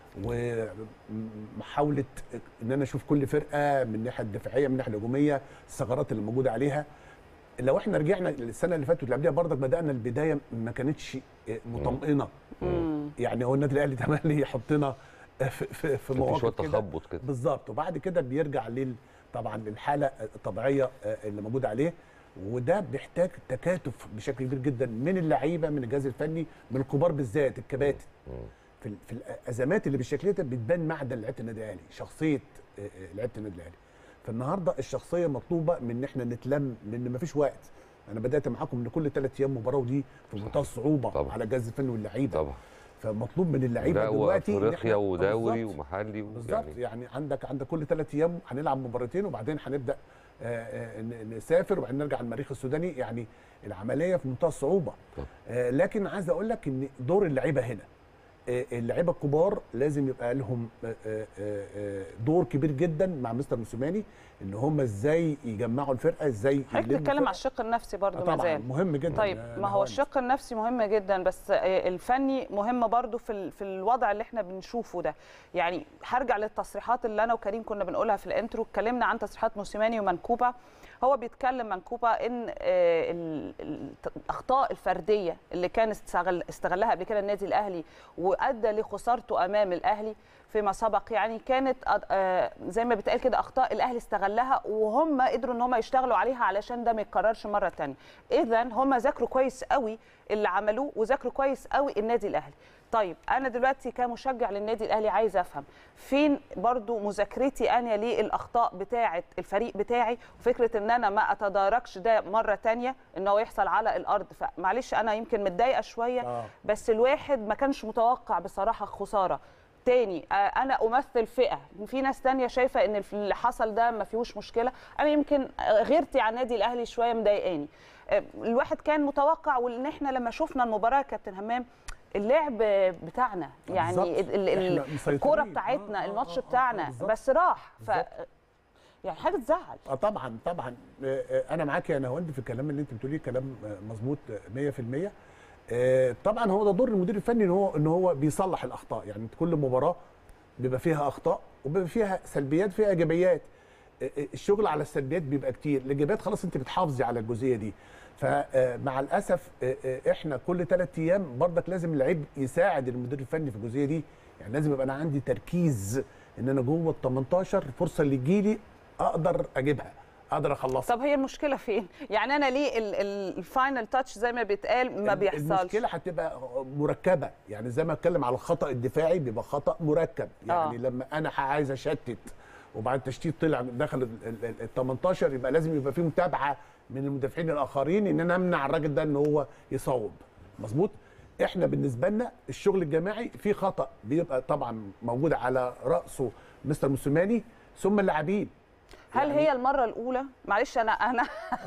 ومحاوله ان انا اشوف كل فرقه من الناحيه الدفاعيه من الناحيه الهجوميه الثغرات اللي موجوده عليها لو احنا رجعنا السنه اللي فاتت واللي قبلها برضك بدانا البدايه ما كانتش مطمئنه يعني هو النادي الاهلي تملي يحطنا في في, في كان في شويه مواقف كده تخبط كده بالظبط وبعد كده بيرجع لل طبعا للحاله الطبيعيه اللي موجوده عليه وده بيحتاج تكاتف بشكل كبير جدا من اللعيبه من الجهاز الفني من الكبار بالذات الكباتن في ال- في الازمات اللي بالشكل ده بتبان معدن لعيبه النادي الاهلي شخصيه آه، آه، لعيبه النادي الاهلي فالنهارده الشخصيه مطلوبه من ان احنا نتلم لان مفيش وقت انا بدات معاكم ان كل ثلاث ايام مباراه ودي في منتهى الصعوبه طبعا. على الجهاز الفني واللعيبه طبعا فمطلوب من اللعيبه لا دلوقتي إن وافريقيا إحنا- ودوري بالظبط. ومحلي بالظبط يعني يعني عندك عندك كل ثلاث ايام هنلعب مباراتين وبعدين هنبدا آه، آه، ن- نسافر وبعدين نرجع المريخ السوداني يعني العمليه في منتهى الصعوبه طب. آه، لكن عايز اقول لك ان دور اللعيبه هنا آه، اللعيبه الكبار لازم يبقى لهم آه، آه، آه، دور كبير جدا مع مستر موسيماني ان هم ازاي يجمعوا الفرقه ازاي حضرتك يلموا بتتكلم الفرقة. على الشق النفسي برضو آه، ما طبعا زال مهم جدا طيب آه، ما هو نهوان. الشق النفسي مهم جدا بس آه، الفني مهم برضو في ال- في الوضع اللي احنا بنشوفه ده يعني هرجع للتصريحات اللي انا وكريم كنا بنقولها في الانترو اتكلمنا عن تصريحات موسيماني ومنكوبه هو بيتكلم منكوبه ان آه، ال- ال- الاخطاء الفرديه اللي كان استغل استغلها قبل كده النادي الاهلي و- وادى لخسارته امام الاهلي فيما سبق يعني كانت أد- آه، زي ما بتقال كده اخطاء الاهلي استغلها وهم قدروا ان هم يشتغلوا عليها علشان ده ما يتكررش مره تانية اذا هم ذاكروا كويس قوي اللي عملوه وذاكروا كويس قوي النادي الاهلي طيب انا دلوقتي كمشجع للنادي الاهلي عايزه افهم فين برضو مذاكرتي انا للاخطاء بتاعه الفريق بتاعي وفكره ان انا ما اتداركش ده مره تانية ان هو يحصل على الارض فمعلش انا يمكن متضايقه شويه آه. بس الواحد ما كانش متوقع بصراحه خساره تاني آه، انا امثل فئه في ناس تانية شايفه ان اللي حصل ده ما فيهوش مشكله انا يمكن آه، غيرتي على النادي الاهلي شويه مضايقاني آه، الواحد كان متوقع وان احنا لما شفنا المباراه يا كابتن همام اللعب بتاعنا يعني بالظبط. ال- ال- ال- إحنا مسيطرين. الكوره آه، بتاعتنا آه، الماتش آه، آه، بتاعنا بالظبط. بس راح ف بالظبط. يعني حاجه تزعل اه طبعا طبعا آه، آه، انا معاك يا نهاوند في الكلام اللي انت بتقوليه كلام آه، مظبوط آه، 100% آه، طبعا هو ده دور المدير الفني ان هو ان هو بيصلح الاخطاء يعني كل مباراه بيبقى فيها اخطاء وبيبقى فيها سلبيات فيها ايجابيات آه، آه، الشغل على السلبيات بيبقى كتير الايجابيات خلاص انت بتحافظي على الجزئيه دي فمع الاسف آه، آه، احنا كل ثلاث ايام برضك لازم اللعيب يساعد المدير الفني في الجزئيه دي يعني لازم يبقى انا عندي تركيز ان انا جوه ال 18 الفرصه اللي تجيلي اقدر اجيبها اقدر اخلصها طب هي المشكله فين يعني انا ليه ال- ال- الفاينل تاتش زي ما بيتقال ما بيحصلش المشكله هتبقى مركبه يعني زي ما اتكلم على الخطا الدفاعي بيبقى خطا مركب يعني آه. لما انا عايز اشتت وبعد التشتيت طلع دخل ال 18 يبقى لازم يبقى في متابعه من المدافعين الاخرين ان انا امنع الراجل ده ان هو يصوب مظبوط احنا بالنسبه لنا الشغل الجماعي في خطا بيبقى طبعا موجود على راسه مستر موسيماني ثم اللاعبين هل يعني- هي المره الاولى معلش انا انا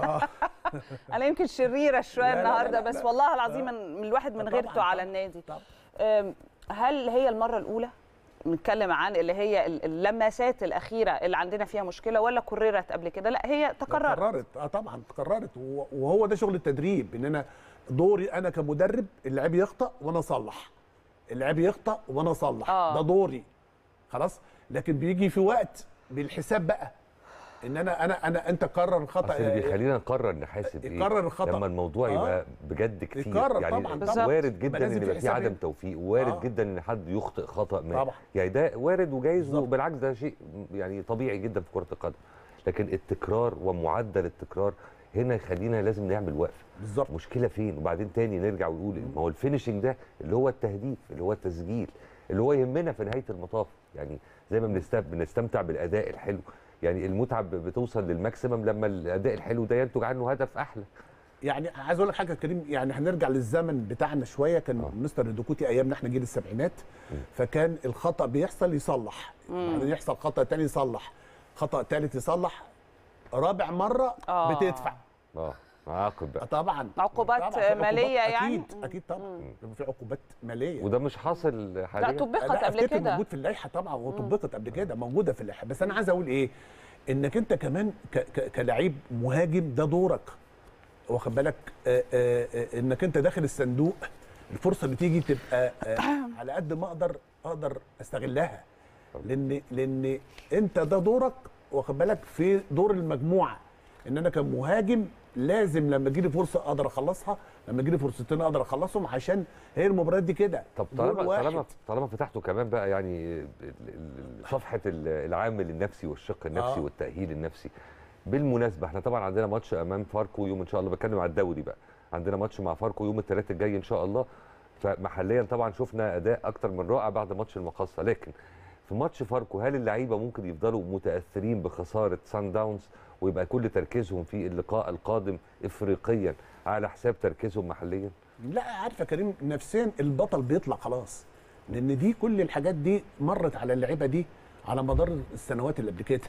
انا يمكن شريره شويه لا، لا، لا، النهارده لا، بس لا. والله العظيم من من الواحد من طبعاً، غيرته على طبعاً، النادي طبعاً. أم، هل هي المره الاولى نتكلم عن اللي هي ال- اللمسات الاخيره اللي عندنا فيها مشكله ولا كررت قبل كده لا هي تكررت تكررت اه طبعا تكررت و- وهو ده شغل التدريب ان انا دوري انا كمدرب اللاعب يخطا وانا اصلح اللاعب يخطا وانا اصلح آه. ده دوري خلاص لكن بيجي في وقت بالحساب بقى ان انا انا انا انت قرر الخطا اصل اللي بيخلينا نقرر نحاسب ايه يقرر الخطأ. لما الموضوع آه. يبقى بجد كتير يقرر يعني طبعاً، طبعاً. وارد يبقى جدا لازم ان في يبقى في حساب عدم إيه؟ توفيق وارد آه. جدا ان حد يخطئ خطا ما طبعاً. يعني ده وارد وجايز بالظبط. وبالعكس ده شيء يعني طبيعي جدا في كره القدم لكن التكرار ومعدل التكرار هنا يخلينا لازم نعمل وقفه بالظبط مشكله فين وبعدين تاني نرجع ونقول ما هو الفينشنج ده اللي هو التهديف اللي هو التسجيل اللي هو يهمنا في نهايه المطاف يعني زي ما بنست- بنستمتع بالاداء الحلو يعني المتعه ب- بتوصل للماكسيمم لما الاداء الحلو ده ينتج عنه هدف احلى يعني عايز اقول لك حاجه يا كريم يعني هنرجع للزمن بتاعنا شويه كان آه. مستر دوكوتي ايامنا احنا جيل السبعينات فكان الخطا بيحصل يصلح بعدين يحصل خطا تاني يصلح خطا تالت يصلح رابع مره آه. بتدفع اه عاقب بقى طبعا عقوبات طبعاً في مالية عقوبات يعني؟ اكيد اكيد طبعا بيبقى في عقوبات ماليه وده مش حاصل حاليا لا طبقت لا قبل افتكر كده موجود في اللائحه طبعا وطبقت قبل كده موجوده في اللائحه بس انا عايز اقول ايه انك انت كمان ك- ك- كلاعب مهاجم ده دورك واخد بالك آه، آه، آه، انك انت داخل الصندوق الفرصه اللي تيجي تبقى آه، على قد ما اقدر اقدر استغلها لان لان انت ده دورك واخد بالك في دور المجموعه ان انا كمهاجم لازم لما تجيلي فرصه اقدر اخلصها لما تجيلي فرصتين اقدر اخلصهم عشان هي المباريات دي كده طب جول طالما واحد. طالما طالما فتحتوا كمان بقى يعني ال- ال- صفحه ال- العامل النفسي والشق النفسي آه. والتاهيل النفسي بالمناسبه احنا طبعا عندنا ماتش امام فاركو يوم ان شاء الله بتكلم على الدوري بقى عندنا ماتش مع فاركو يوم الثلاثاء الجاي ان شاء الله فمحليا طبعا شفنا اداء اكتر من رائع بعد ماتش المقصه لكن في ماتش فاركو هل اللعيبه ممكن يفضلوا متاثرين بخساره سان داونز ويبقى كل تركيزهم في اللقاء القادم افريقيا على حساب تركيزهم محليا؟ لا عارفه كريم نفسيا البطل بيطلع خلاص لان دي كل الحاجات دي مرت على اللعيبه دي على مدار السنوات اللي قبل كده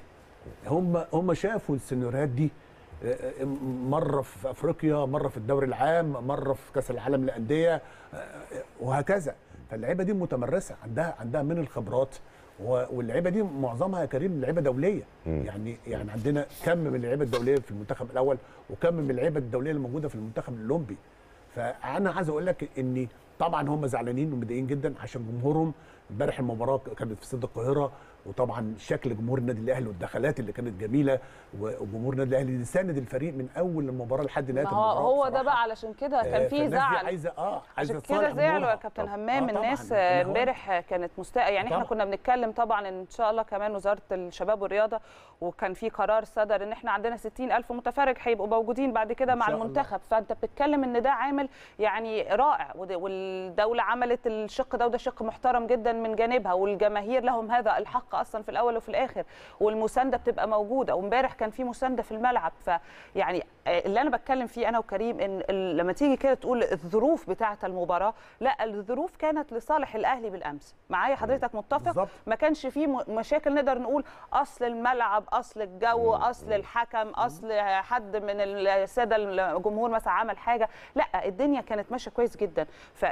هم هم شافوا السيناريوهات دي آه، آه، مره في افريقيا مره في الدوري العام مره في كاس العالم للانديه آه، وهكذا فاللعيبه دي متمرسه عندها عندها من الخبرات و- واللعيبه دي معظمها يا كريم لعيبه دوليه مم. يعني يعني عندنا كم من اللعيبه الدوليه في المنتخب الاول وكم من اللعيبه الدوليه اللي موجوده في المنتخب الاولمبي فانا عايز اقول لك ان طبعا هم زعلانين ومتضايقين جدا عشان جمهورهم امبارح المباراه كانت في استاد القاهره وطبعا شكل جمهور النادي الاهلي والدخلات اللي كانت جميله وجمهور النادي الاهلي اللي ساند الفريق من اول المباراه لحد نهايه ما المباراه هو هو ده بصراحة. بقى علشان كده آه، كان في فالناس دي زعل عايزه اه عايزه عشان كده تصالح زعلوا يا جمهورها. كابتن طبعاً. همام آه، طبعاً. الناس إن هو- امبارح كانت مستاء يعني احنا طبعاً. كنا بنتكلم طبعا ان شاء الله كمان وزاره الشباب والرياضه وكان في قرار صدر ان احنا عندنا 60 الف متفرج هيبقوا موجودين بعد كده إن مع شاء الله. المنتخب فانت بتتكلم ان ده عامل يعني رائع وده- والدوله عملت الشق ده وده شق محترم جدا من جانبها والجماهير لهم هذا الحق اصلا في الاول وفي الاخر والمسانده بتبقى موجوده وامبارح كان في مسانده في الملعب فيعني اللي انا بتكلم فيه انا وكريم ان ال- لما تيجي كده تقول الظروف بتاعه المباراه لا الظروف كانت لصالح الاهلي بالامس معايا حضرتك متفق بالظبط. ما كانش فيه م- مشاكل نقدر نقول اصل الملعب اصل الجو اصل الحكم اصل حد من الساده الجمهور مثلا عمل حاجه لا الدنيا كانت ماشيه كويس جدا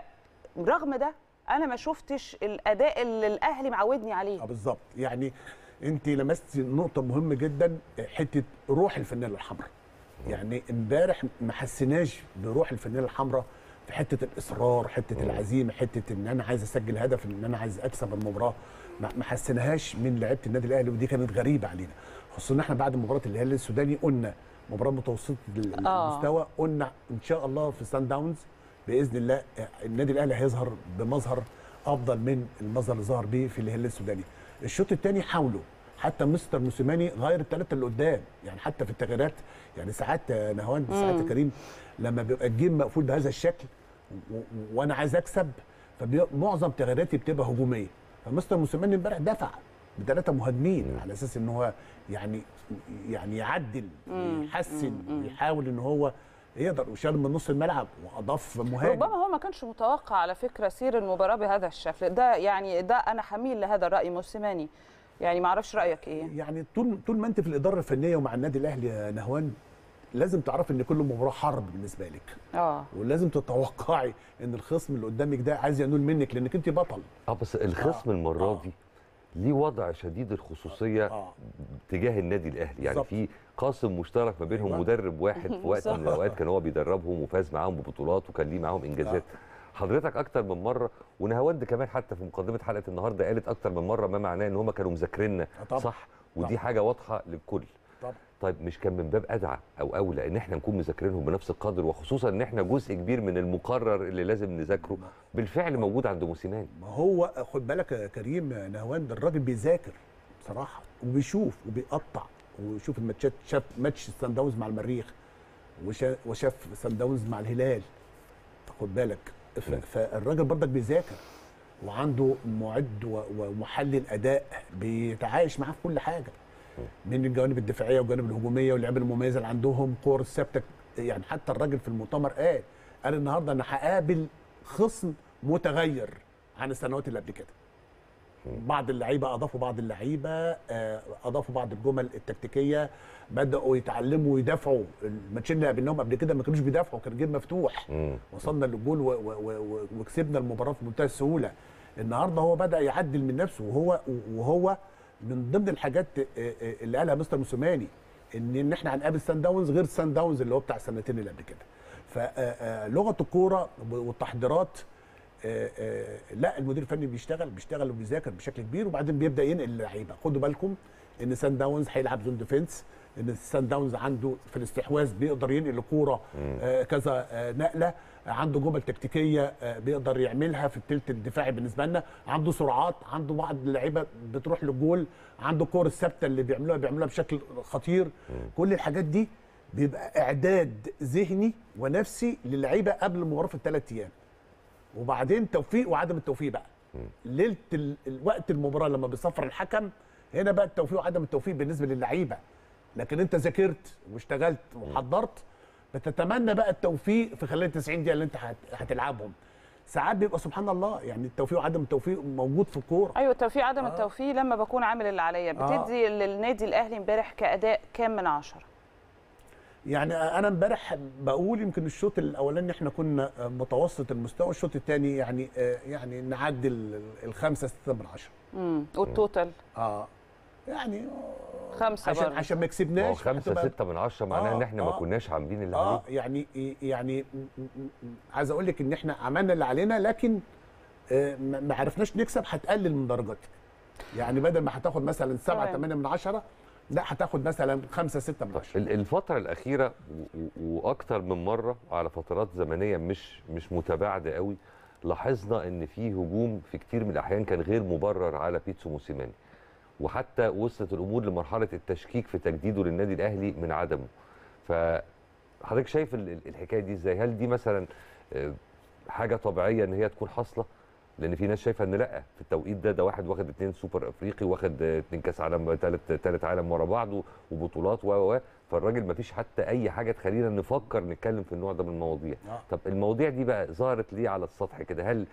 فرغم ده انا ما شفتش الاداء اللي الاهلي معودني عليه اه بالظبط يعني انت لمست نقطه مهمه جدا حته روح الفانيلا الحمراء يعني امبارح ما حسيناش بروح الفانيلا الحمراء في حته الاصرار حته العزيمه حته ان انا عايز اسجل هدف ان انا عايز اكسب المباراه ما ما حسيناهاش من لعيبه النادي الاهلي ودي كانت غريبه علينا خصوصا ان احنا بعد مباراه الهلال السوداني قلنا مباراه متوسطه ال- آه. المستوى قلنا ان شاء الله في سان داونز باذن الله النادي الاهلي هيظهر بمظهر افضل من المظهر اللي ظهر بيه في الهلال السوداني الشوط الثاني حاولوا حتى مستر موسيماني غير الثلاثه اللي قدام يعني حتى في التغييرات يعني ساعات يا نهوان ساعات يا كريم لما بيبقى الجيم مقفول بهذا الشكل و- و- وانا عايز اكسب فمعظم تغييراتي بتبقى هجوميه فمستر موسيماني امبارح دفع بثلاثه مهاجمين على اساس ان هو يعني يعني يعدل يحسن يحاول ان هو يقدر وشال من نص الملعب واضاف مهاجم ربما هو ما كانش متوقع على فكره سير المباراه بهذا الشكل ده يعني ده انا حميل لهذا الراي موسيماني يعني ما اعرفش رايك ايه يعني طول طول ما انت في الاداره الفنيه ومع النادي الاهلي يا نهوان لازم تعرف ان كل مباراه حرب بالنسبه لك اه ولازم تتوقعي ان الخصم اللي قدامك ده عايز ينول منك لانك انت بطل اه بس الخصم آه، المره آه. دي ليه وضع شديد الخصوصيه اه تجاه النادي الاهلي يعني بالظبط. في قاسم مشترك ما بينهم أيوة. مدرب واحد في وقت من بالظبط. الاوقات كان هو بيدربهم وفاز معاهم ببطولات وكان ليه معاهم انجازات حضرتك اكتر من مره ونهاوند كمان حتى في مقدمه حلقه النهارده قالت اكتر من مره ما معناه ان هم كانوا مذاكريننا آه طبعا. صح ودي طبعا. حاجه واضحه للكل طبعا طيب مش كان من باب ادعى او اولى ان احنا نكون مذاكرينهم بنفس القدر وخصوصا ان احنا جزء كبير من المقرر اللي لازم نذاكره بالفعل موجود عند موسيماني ما هو خد بالك يا كريم يا نهوان ده الراجل بيذاكر بصراحه وبيشوف وبيقطع ويشوف الماتشات شاف ماتش سان داونز مع المريخ وشا- وشاف سان داونز مع الهلال خد بالك ف- مم. فالراجل برضك بيذاكر وعنده معد و- ومحلل اداء بيتعايش معاه في كل حاجه من الجوانب الدفاعيه والجوانب الهجوميه واللعيبه المميزه اللي عندهم كور ثابته يعني حتى الراجل في المؤتمر قال قال النهارده انا هقابل خصم متغير عن السنوات اللي قبل كده بعض اللعيبه اضافوا بعض اللعيبه آه، اضافوا بعض الجمل التكتيكيه بداوا يتعلموا ويدافعوا الماتشين اللي قابلناهم قبل كده ما كانوش بيدافعوا كان الجيم مفتوح مم. وصلنا للجول و- و- و- وكسبنا المباراه في منتهى السهوله النهارده هو بدا يعدل من نفسه وهو وهو من ضمن الحاجات آه، آه، اللي قالها مستر موسيماني ان ان احنا هنقابل سان داونز غير سان داونز اللي هو بتاع السنتين اللي قبل كده فلغه الكوره والتحضيرات آه، آه، لا المدير الفني بيشتغل بيشتغل وبيذاكر بشكل كبير وبعدين بيبدا ينقل اللعيبه خدوا بالكم ان سان داونز هيلعب زون ديفنس ان سان داونز عنده في الاستحواذ بيقدر ينقل الكوره آه، كذا آه، نقله عنده جمل تكتيكيه آه، بيقدر يعملها في الثلث الدفاعي بالنسبه لنا عنده سرعات عنده بعض اللعيبه بتروح للجول عنده الكور الثابته اللي بيعملوها بيعملوها بشكل خطير كل الحاجات دي بيبقى اعداد ذهني ونفسي للعيبه قبل المباراه في الثلاث ايام وبعدين توفيق وعدم التوفيق بقى ليله ال- ال- وقت المباراه لما بيصفر الحكم هنا بقى التوفيق وعدم التوفيق بالنسبه للعيبه لكن انت ذاكرت واشتغلت وحضرت بتتمنى بقى التوفيق في خلال 90 دقيقه اللي انت هت- هتلعبهم ساعات بيبقى سبحان الله يعني التوفيق وعدم التوفيق موجود في الكوره ايوه التوفيق عدم آه. التوفيق لما بكون عامل اللي عليا آه. بتدي للنادي الاهلي امبارح كاداء كام من عشرة يعني انا امبارح بقول يمكن الشوط الاولاني احنا كنا متوسط المستوى الشوط الثاني يعني آه، يعني نعدي ال- الخمسه سته من عشره امم والتوتال اه يعني آه، خمسة عشان برضه. عشان ما ما هو كسبناش خمسة هتبقى- ستة من عشرة معناها آه، ان احنا ما آه. كناش عاملين اللي اه عليه يعني يعني م- م- م- عايز اقول لك ان احنا عملنا اللي علينا لكن آه، ما ما عرفناش نكسب هتقلل من درجاتك يعني بدل ما هتاخد مثلا 7 تمام. 8 من 10 لا هتاخد مثلا 5 6 من 10 ال- الفترة الأخيرة و- و- وأكتر من مرة على فترات زمنية مش مش متباعدة قوي لاحظنا إن في هجوم في كتير من الأحيان كان غير مبرر على بيتسو موسيماني وحتى وصلت الأمور لمرحلة التشكيك في تجديده للنادي الأهلي من عدمه فحضرتك شايف ال- ال- الحكاية دي إزاي هل دي مثلا آه، حاجة طبيعية إن هي تكون حاصلة لان في ناس شايفه ان لا في التوقيت ده ده واحد واخد اتنين سوبر افريقي واخد آه، اتنين كاس عالم تالت تالت عالم ورا بعض و- وبطولات و و فالراجل ما فيش حتى اي حاجه تخلينا نفكر نتكلم في النوع ده من المواضيع آه. طب المواضيع دي بقى ظهرت ليه على السطح كده هل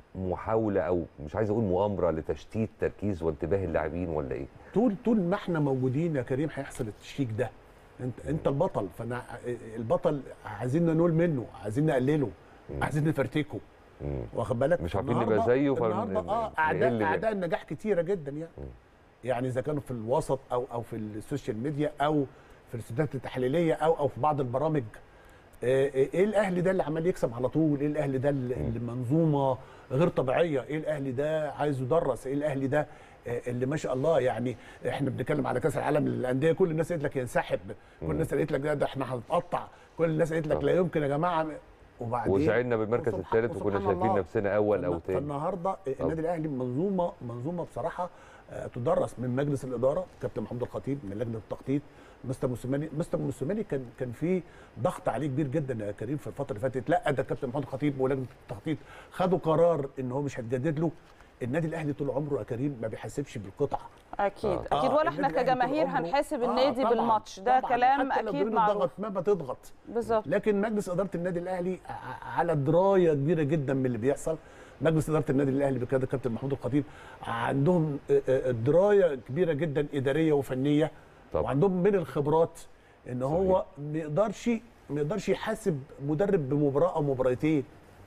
محاوله او مش عايز اقول مؤامره لتشتيت تركيز وانتباه اللاعبين ولا ايه طول طول ما احنا موجودين يا كريم هيحصل التشكيك ده انت انت البطل فانا البطل عايزين ننول منه عايزين نقلله عايزين نفرتكه مم. واخد بالك مش عارفين نبقى النهاردة- زيه فن- النهارده اه نقل اعداء منه. اعداء النجاح كتيره جدا يعني يعني اذا كانوا في الوسط او او في السوشيال ميديا او في الاستوديوهات التحليليه او او في بعض البرامج آه، آه، ايه الاهلي ده اللي عمال يكسب على طول ايه الاهلي ده اللي اللي منظومه غير طبيعيه ايه الاهلي ده عايز يدرس ايه الاهلي ده آه، اللي ما شاء الله يعني احنا بنتكلم على كاس العالم للانديه كل الناس قالت لك ينسحب كل الناس قالت لك ده, ده احنا هنتقطع كل الناس قالت لك طب. لا يمكن يا جماعه وبعدين وزعلنا بالمركز وسبحان- الثالث وكنا وسبحان شايفين الله. نفسنا اول او فالن- تاني فالنهارده النادي الاهلي منظومه منظومه بصراحه آه، تدرس من مجلس الاداره كابتن محمود الخطيب من لجنه التخطيط مستر موسيماني مستر موسيماني كان كان في ضغط عليه كبير جدا يا كريم في الفتره اللي فاتت لا ده كابتن محمود الخطيب ولجنه التخطيط خدوا قرار ان هو مش هتجدد له النادي الاهلي طول عمره يا كريم ما بيحاسبش بالقطعه اكيد آه. اكيد ولا احنا النادي الأهلي طول كجماهير عمره- هنحاسب آه، النادي طبعاً، بالماتش ده طبعاً. كلام حتى لو اكيد بيقولوا معروف ضغط ما بتضغط بالظبط لكن مجلس اداره النادي الاهلي ع- على درايه كبيره جدا من اللي بيحصل مجلس اداره النادي الاهلي بقياده كابتن محمود الخطيب عندهم آه، آه، درايه كبيره جدا اداريه وفنيه طبعا. وعندهم من الخبرات ان هو ما يقدرش ما يقدرش يحاسب مدرب بمباراه او مباراتين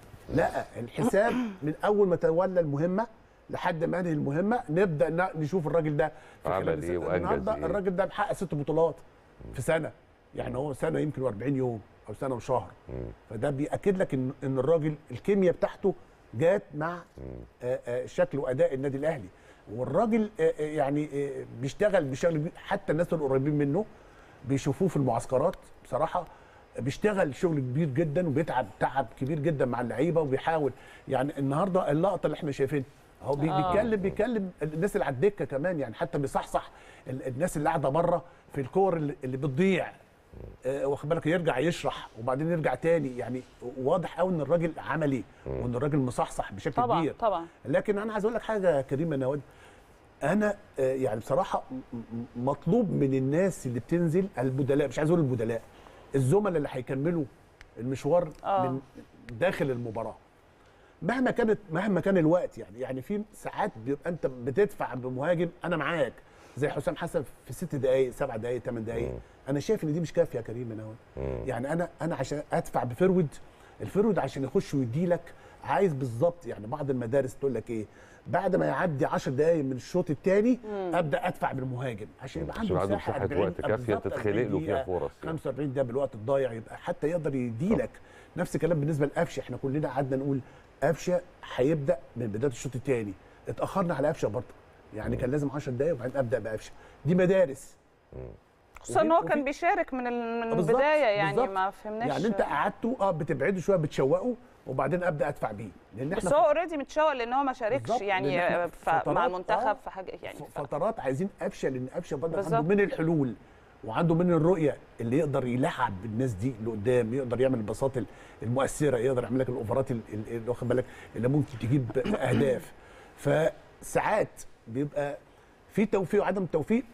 لا الحساب من اول ما تولى المهمه لحد ما انهي المهمه نبدا ن- نشوف الراجل ده في عمل خلال إيه السنة. وأنجز النهارده إيه؟ الراجل ده محقق ست بطولات في سنه يعني هو سنه يمكن 40 يوم او سنه وشهر فده بياكد لك ان ان الراجل الكيمياء بتاعته جات مع آه، آه، شكل واداء النادي الاهلي والراجل آه، آه، يعني آه، بيشتغل بشغل كبير. حتى الناس القريبين منه بيشوفوه في المعسكرات بصراحه بيشتغل شغل كبير جدا وبيتعب تعب كبير جدا مع اللعيبه وبيحاول يعني النهارده اللقطه اللي احنا شايفينها هو بي- آه. بيتكلم بيكلم الناس اللي على الدكه كمان يعني حتى بيصحصح ال- الناس اللي قاعده بره في الكور اللي اللي بتضيع آه، واخد بالك يرجع يشرح وبعدين يرجع تاني يعني واضح قوي ان الراجل عملي وان الراجل مصحصح بشكل طبعا كبير طبعا لكن انا عايز اقول لك حاجه يا كريم يا نواد انا آه، يعني بصراحه م- م- مطلوب من الناس اللي بتنزل البدلاء مش عايز اقول البدلاء الزملاء اللي هيكملوا المشوار آه. من داخل المباراه مهما كانت مهما كان الوقت يعني يعني في ساعات بيبقى انت بتدفع بمهاجم انا معاك زي حسام حسن في ست دقائق سبع دقائق ثمان دقائق انا شايف ان دي مش كافيه يا كريم يا نواد يعني انا انا عشان ادفع بفرود الفرود عشان يخش ويدي لك عايز بالظبط يعني بعض المدارس تقول لك ايه بعد ما يعدي 10 دقائق من الشوط الثاني ابدا ادفع بالمهاجم عشان يبقى عشان عنده عنده مساحه مساحة 40 وقت كافية بالظبط تتخلق 40 له فيها دقيقة، فرص يعني. 45 دقيقه بالوقت الضايع يبقى حتى يقدر يديلك نفس الكلام بالنسبه لقفشه احنا كلنا قعدنا نقول قفشه هيبدا من بدايه الشوط الثاني اتاخرنا على قفشه برضه يعني كان لازم 10 دقائق وبعدين ابدا بقفشه دي مدارس خصوصا ان هو وفي- كان بيشارك من ال- من بالظبط، البدايه يعني بالظبط. ما فهمناش يعني انت قعدته اه بتبعده شويه بتشوقه وبعدين ابدا ادفع بيه لان بس احنا هو اوريدي متشوق لان هو ما شاركش بالظبط، يعني لأن إحنا ف- مع فترات- المنتخب آه، في حاجه يعني ف- ف- فترات عايزين قفشه لان قفشه برضه بالظبط. عنده من الحلول وعنده من الرؤيه اللي يقدر يلعب الناس دي اللي قدام يقدر يعمل البساط ال- المؤثره يقدر يعمل لك الاوفرات ال- ال- اللي واخد بالك اللي ممكن تجيب اهداف فساعات بيبقى في توفيق وعدم توفيق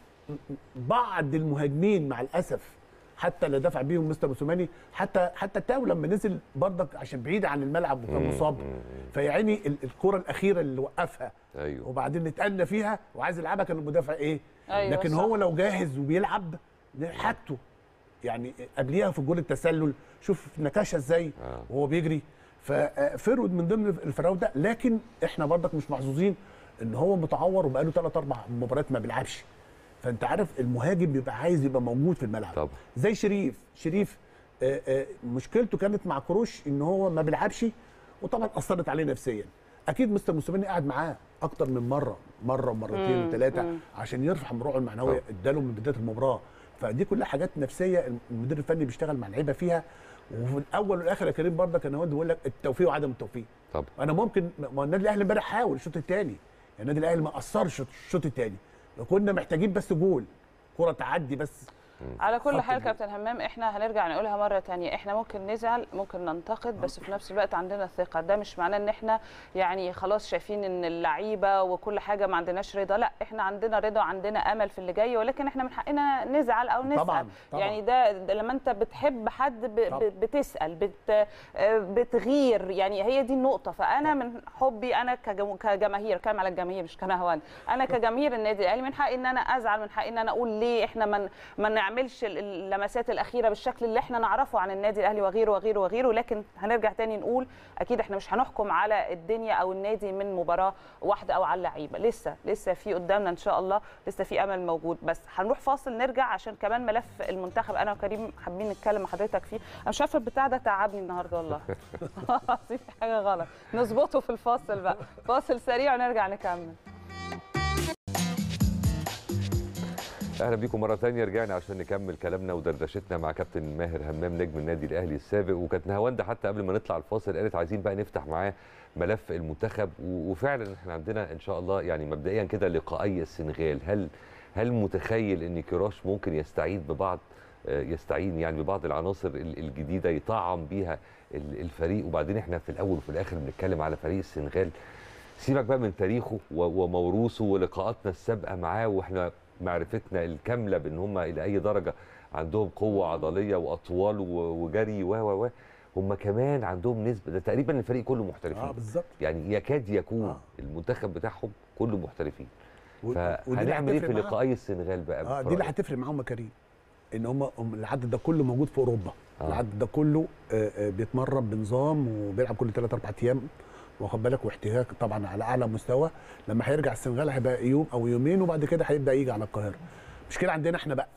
بعض المهاجمين مع الاسف حتى اللي دفع بيهم مستر موسوماني حتى حتى تاو لما نزل برضك عشان بعيد عن الملعب وكان مصاب فيا عيني ال- الكره الاخيره اللي وقفها ايوه وبعدين اتقلنا فيها وعايز يلعبها كان المدافع ايه أيوة لكن صح. هو لو جاهز وبيلعب حاجته يعني قبليها في جول التسلل شوف نكاشة ازاي آه. وهو بيجري ففرود من ضمن الفراوده لكن احنا برضك مش محظوظين ان هو متعور وبقاله ثلاث اربع مباريات ما بيلعبش فانت عارف المهاجم بيبقى عايز يبقى موجود في الملعب طبعا. زي شريف شريف آه، آه، مشكلته كانت مع كروش ان هو ما بيلعبش وطبعا اثرت عليه نفسيا اكيد مستر موسيماني قعد معاه اكتر من مره مره ومرتين مم. وثلاثه مم. عشان يرفع من روعه المعنويه طبعا. اداله من بدايه المباراه فدي كلها حاجات نفسيه المدير الفني بيشتغل مع اللعيبه فيها وفي الاول والاخر يا كريم برضك انا بيقول لك التوفيق وعدم التوفيق طب انا ممكن ما النادي الاهلي امبارح حاول الشوط الثاني النادي الاهلي ما قصرش الشوط الثاني كنا محتاجين بس جول كره تعدي بس على كل خط حال الجول. كابتن همام احنا هنرجع نقولها مره تانية احنا ممكن نزعل ممكن ننتقد بس في نفس الوقت عندنا ثقه ده مش معناه ان احنا يعني خلاص شايفين ان اللعيبه وكل حاجه ما عندناش رضا لا احنا عندنا رضا وعندنا امل في اللي جاي ولكن احنا من حقنا نزعل او نسال طبعاً، طبعاً. يعني ده, ده لما انت بتحب حد ب طبعاً. ب بتسال بت آه، بتغير يعني هي دي النقطه فانا من حبي انا كجم- كجماهير كلام على الجماهير مش كنهوان انا كجماهير النادي الاهلي من حقي ان انا ازعل من حقي ان انا اقول ليه احنا ما ما نعملش ال- اللمسات الاخيره بالشكل اللي احنا نعرفه عن النادي الاهلي وغيره وغيره وغيره لكن هنرجع تاني نقول اكيد احنا مش هنحكم على الدنيا او النادي من مباراه واحده او على اللعيبه لسه لسه في قدامنا ان شاء الله لسه في امل موجود بس هنروح فاصل نرجع عشان كمان ملف المنتخب انا وكريم حابين نتكلم مع حضرتك فيه انا مش عارفه البتاع ده تعبني النهارده والله في حاجه غلط نظبطه في الفاصل بقى فاصل سريع ونرجع نكمل اهلا بيكم مره ثانيه رجعنا عشان نكمل كلامنا ودردشتنا مع كابتن ماهر همام نجم النادي الاهلي السابق وكانت نهاوند حتى قبل ما نطلع الفاصل قالت عايزين بقى نفتح معاه ملف المنتخب و- وفعلا احنا عندنا ان شاء الله يعني مبدئيا كده لقائي السنغال هل هل متخيل ان كراش ممكن يستعيد ببعض آه، يستعين يعني ببعض العناصر ال- الجديده يطعم بيها ال- الفريق وبعدين احنا في الاول وفي الاخر بنتكلم على فريق السنغال سيبك بقى من تاريخه و- وموروثه ولقاءاتنا السابقه معاه واحنا معرفتنا الكامله بان هم الى اي درجه عندهم قوه عضليه واطوال و- وجري و و و هم كمان عندهم نسبه ده تقريبا الفريق كله محترفين اه بالظبط يعني يكاد يكون آه. المنتخب بتاعهم كله محترفين و- ودي اللي فهنعمل ايه في هتفرق معاهم. لقائي السنغال بقى اه في دي اللي رأيك؟ هتفرق معاهم يا كريم ان هم هم العدد ده كله موجود في اوروبا آه. آه. العدد ده كله آه، آه، بيتمرن بنظام وبيلعب كل 3 4 ايام واخد بالك واحتكاك طبعا على اعلى مستوى لما هيرجع السنغال هيبقى يوم او يومين وبعد كده هيبدا يجي على القاهره مشكله عندنا احنا بقى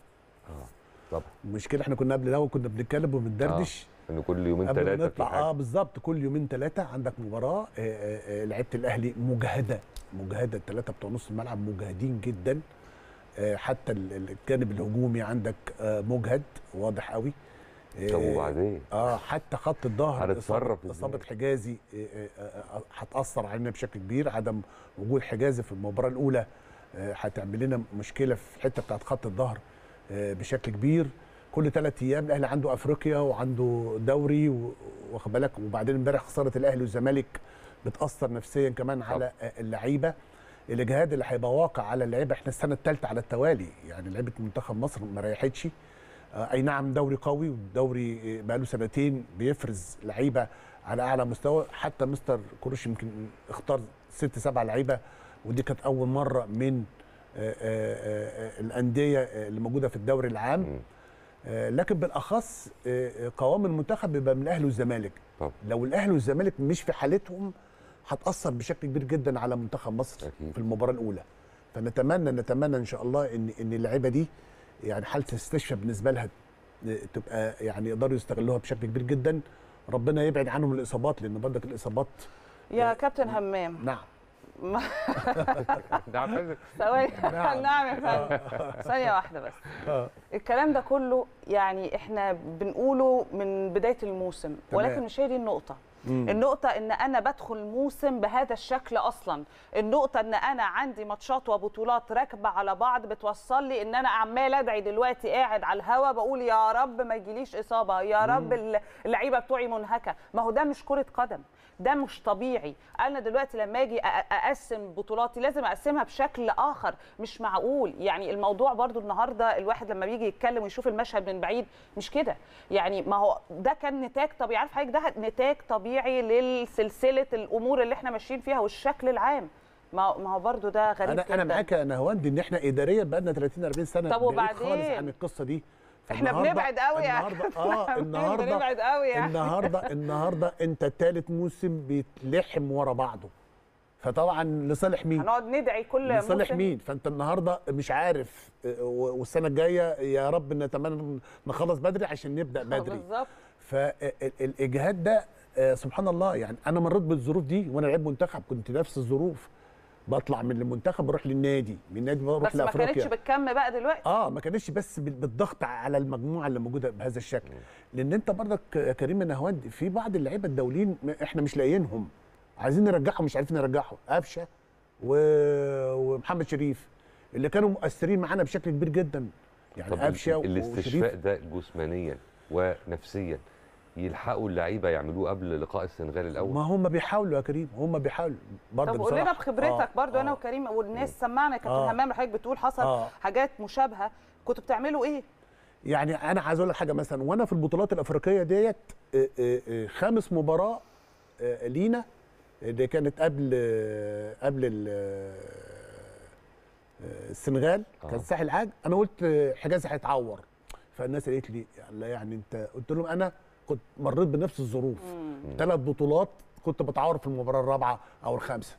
طبعا المشكله احنا كنا قبل الاول كنا بنتكلم وبندردش ان كل يومين قبل ما ثلاثه في نطلع حاجه اه بالظبط كل يومين ثلاثه عندك مباراه آه، آه، آه، لعيبه الاهلي مجهده مجهده الثلاثه بتوع نص الملعب مجهدين جدا آه، حتى ال- ال- الجانب الهجومي عندك آه، مجهد واضح قوي آه، طب وبعدين اه حتى خط الظهر هنتصرف إصابة- إزاي؟ اصابه حجازي آه، آه، آه، هتاثر علينا بشكل كبير عدم وجود حجازي في المباراه الاولى آه، هتعمل لنا مشكله في الحته بتاعت خط الظهر آه، بشكل كبير كل ثلاث ايام الاهلي عنده افريقيا وعنده دوري و- واخد بالك وبعدين امبارح خساره الاهلي والزمالك بتاثر نفسيا كمان على آه، اللعيبه الاجهاد اللي هيبقى واقع على اللعيبه احنا السنه الثالثه على التوالي يعني لعيبه منتخب مصر ما ريحتش آه، اي نعم دوري قوي والدوري بقى له سنتين بيفرز لعيبه على اعلى مستوى حتى مستر كروش يمكن اختار ست سبع لعيبه ودي كانت اول مره من آه، آه، آه، الانديه اللي موجوده في الدوري العام مم. آه، لكن بالاخص آه، آه، قوام المنتخب بيبقى من الاهلي والزمالك طب لو الاهلي والزمالك مش في حالتهم هتاثر بشكل كبير جدا على منتخب مصر أكيد. في المباراه الاولى فنتمنى نتمنى ان شاء الله ان ان اللعيبه دي يعني حاله استشفاء بالنسبه لها تبقى يعني يقدروا يستغلوها بشكل كبير جدا ربنا يبعد عنهم الاصابات لان برضك الاصابات يا كابتن همام نعم نعم ثواني نعم. نعم يا فندم ثانية واحدة بس آه. الكلام ده كله يعني احنا بنقوله من بداية الموسم تمام. ولكن مش هي دي النقطة مم. النقطة ان انا بدخل الموسم بهذا الشكل اصلا النقطة ان انا عندي ماتشات وبطولات راكبة على بعض بتوصل لي ان انا عمال ادعي دلوقتي قاعد على الهوا بقول يا رب ما يجيليش اصابة يا رب اللعيبة بتوعي منهكة ما هو ده مش كرة قدم ده مش طبيعي انا دلوقتي لما اجي أ- اقسم بطولاتي لازم اقسمها بشكل اخر مش معقول يعني الموضوع برضو النهارده الواحد لما بيجي يتكلم ويشوف المشهد من بعيد مش كده يعني ما هو ده كان نتاج طبيعي عارف حضرتك ده نتاج طبيعي لسلسله الامور اللي احنا ماشيين فيها والشكل العام ما ما هو برضو ده غريب انا انا جداً. معاك يا نهاوند ان احنا اداريا بقى لنا 30 40 سنه طب بعيد وبعدين؟ خالص عن القصه دي احنا فالنهاردة- بنبعد قوي يا النهارده اه النهارده بنبعد قوي يعني النهارده النهارده انت ثالث موسم بيتلحم ورا بعضه فطبعا لصالح مين؟ هنقعد ندعي كل لصالح موسم. مين؟ فانت النهارده مش عارف آه، و- والسنه الجايه يا رب نتمنى نخلص بدري عشان نبدا بدري بالظبط فالاجهاد ده آه، سبحان الله يعني انا مريت بالظروف دي وانا لعيب منتخب كنت نفس الظروف بطلع من المنتخب بروح للنادي من النادي بروح بس ما لافريقيا كانتش بالكم بقى دلوقتي اه ما كانتش بس بال- بالضغط على المجموعه اللي موجوده بهذا الشكل لان انت برضك يا كريم نهوند في بعض اللعيبه الدوليين م- احنا مش لاقيينهم عايزين نرجعهم مش عارفين نرجعهم قفشه و... ومحمد شريف اللي كانوا مؤثرين معانا بشكل كبير جدا يعني طب قفشه ال- الاستشفاء وشريف ده جسمانيا ونفسيا يلحقوا اللعيبه يعملوه قبل لقاء السنغال الاول ما هم بيحاولوا يا كريم هم بيحاولوا برضه طب قول لنا بصراحة. بخبرتك آه، برضو انا آه. وكريم والناس سمعنا يا كابتن آه. همام حضرتك بتقول حصل آه. حاجات مشابهه كنتوا بتعملوا ايه؟ يعني انا عايز اقول لك حاجه مثلا وانا في البطولات الافريقيه ديت آه، آه، آه، خامس مباراه آه، لينا اللي كانت قبل آه، قبل ال- آه، السنغال آه. كان ساحل عاج انا قلت آه، حجازي هيتعور فالناس قالت لي لا يعني انت قلت لهم انا كنت مريت بنفس الظروف ثلاث بطولات كنت بتعور في المباراه الرابعه او الخامسه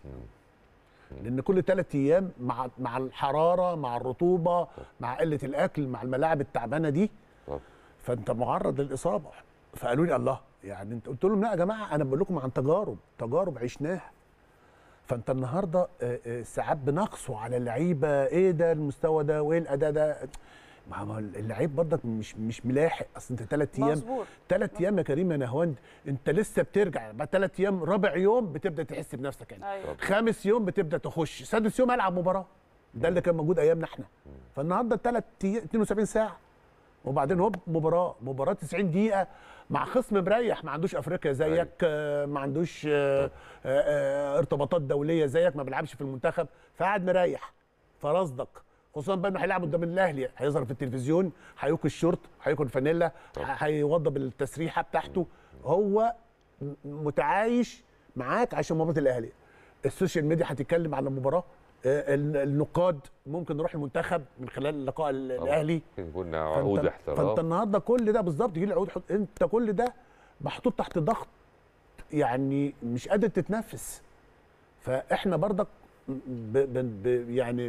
لان كل ثلاث ايام مع مع الحراره مع الرطوبه مع قله الاكل مع الملاعب التعبانه دي طب. فانت معرض للاصابه فقالوا لي الله يعني انت قلت لهم لا يا جماعه انا بقول لكم عن تجارب تجارب عشناها فانت النهارده آه، آه، ساعات بنقصوا على اللعيبه ايه ده المستوى ده وايه الاداء ده ما هو اللعيب برضك مش مش ملاحق اصل انت ثلاث ايام مظبوط ثلاث ايام يا كريم يا نهواند انت لسه بترجع بعد ثلاث ايام رابع يوم بتبدا تحس بنفسك يعني ايوه خامس يوم بتبدا تخش سادس يوم العب مباراه ده اللي كان موجود ايامنا احنا فالنهارده ثلاث 72 ساعه وبعدين هوب مباراه مباراه 90 دقيقه مع خصم مريح ما عندوش افريقيا زيك آه، ما عندوش آه، آه، آه، ارتباطات دوليه زيك ما بيلعبش في المنتخب فقاعد مريح فرصدك خصوصا بقى انه هيلعب قدام الاهلي هيظهر في التلفزيون هيوكل الشورت هيوكل فانيلا هيوضب التسريحه بتاعته هو م- متعايش معاك عشان مباراه الاهلي السوشيال ميديا هتتكلم على المباراه آه، ال- النقاد ممكن نروح المنتخب من خلال لقاء ال- طبعاً. الاهلي كنا عقود فانت, احتراف فانت النهارده كل ده بالظبط يجي لي عقود حط... انت كل ده محطوط تحت ضغط يعني مش قادر تتنفس فاحنا برضك ب... ب... ب... يعني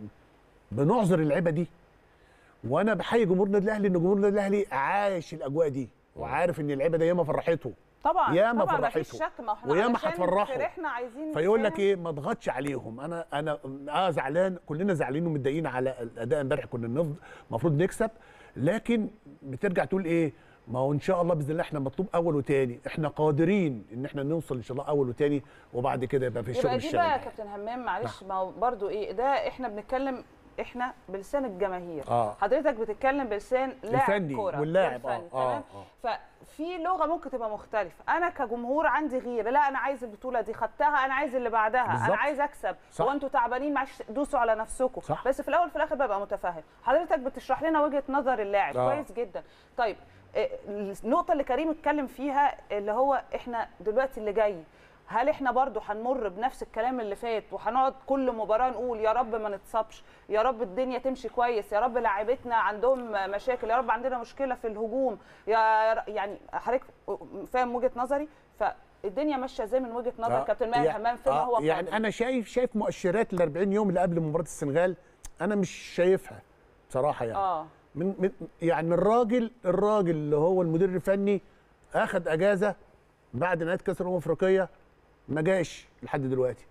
بنعذر اللعيبه دي وانا بحيي جمهور النادي الاهلي ان جمهور النادي الاهلي عايش الاجواء دي وعارف ان اللعيبه دي ياما فرحته طبعا ياما طبعا ما فيش فرحته. شك ما احنا وياما علشان هتفرحوا. فرحنا عايزين فيقول لك نساهم. ايه ما اضغطش عليهم انا انا اه زعلان كلنا زعلانين ومتضايقين على الاداء امبارح كنا المفروض نكسب لكن بترجع تقول ايه ما هو ان شاء الله باذن الله احنا مطلوب اول وتاني احنا قادرين ان احنا نوصل ان شاء الله اول وتاني وبعد كده يبقى في الشغل يبقى دي بقى يا الشغل كابتن همام معلش ما هو برضو ايه ده احنا بنتكلم احنا بلسان الجماهير آه. حضرتك بتتكلم بلسان لاعب الفني كوره واللاعب، والفني، آه، تمام آه، ففي لغه ممكن تبقى مختلفه انا كجمهور عندي غيره لا انا عايز البطوله دي خدتها انا عايز اللي بعدها بالظبط. انا عايز اكسب صح. هو انتوا تعبانين معلش دوسوا على نفسكم صح. بس في الاول وفي الاخر ببقى متفاهم حضرتك بتشرح لنا وجهه نظر اللاعب آه. كويس جدا طيب إيه، النقطه اللي كريم اتكلم فيها اللي هو احنا دلوقتي اللي جاي هل احنا برضو هنمر بنفس الكلام اللي فات وهنقعد كل مباراه نقول يا رب ما نتصابش يا رب الدنيا تمشي كويس يا رب لاعيبتنا عندهم مشاكل يا رب عندنا مشكله في الهجوم يا ر- يعني حضرتك فاهم وجهه نظري فالدنيا ماشيه ازاي من وجهه نظر آه، كابتن ماهر يعني- همام فيما آه، هو يعني قادم؟ انا شايف شايف مؤشرات ال 40 يوم اللي قبل مباراه السنغال انا مش شايفها بصراحه يعني اه من, من يعني الراجل الراجل اللي هو المدير الفني اخذ اجازه بعد نهايه كاس الامم الافريقيه ما جاش لحد دلوقتي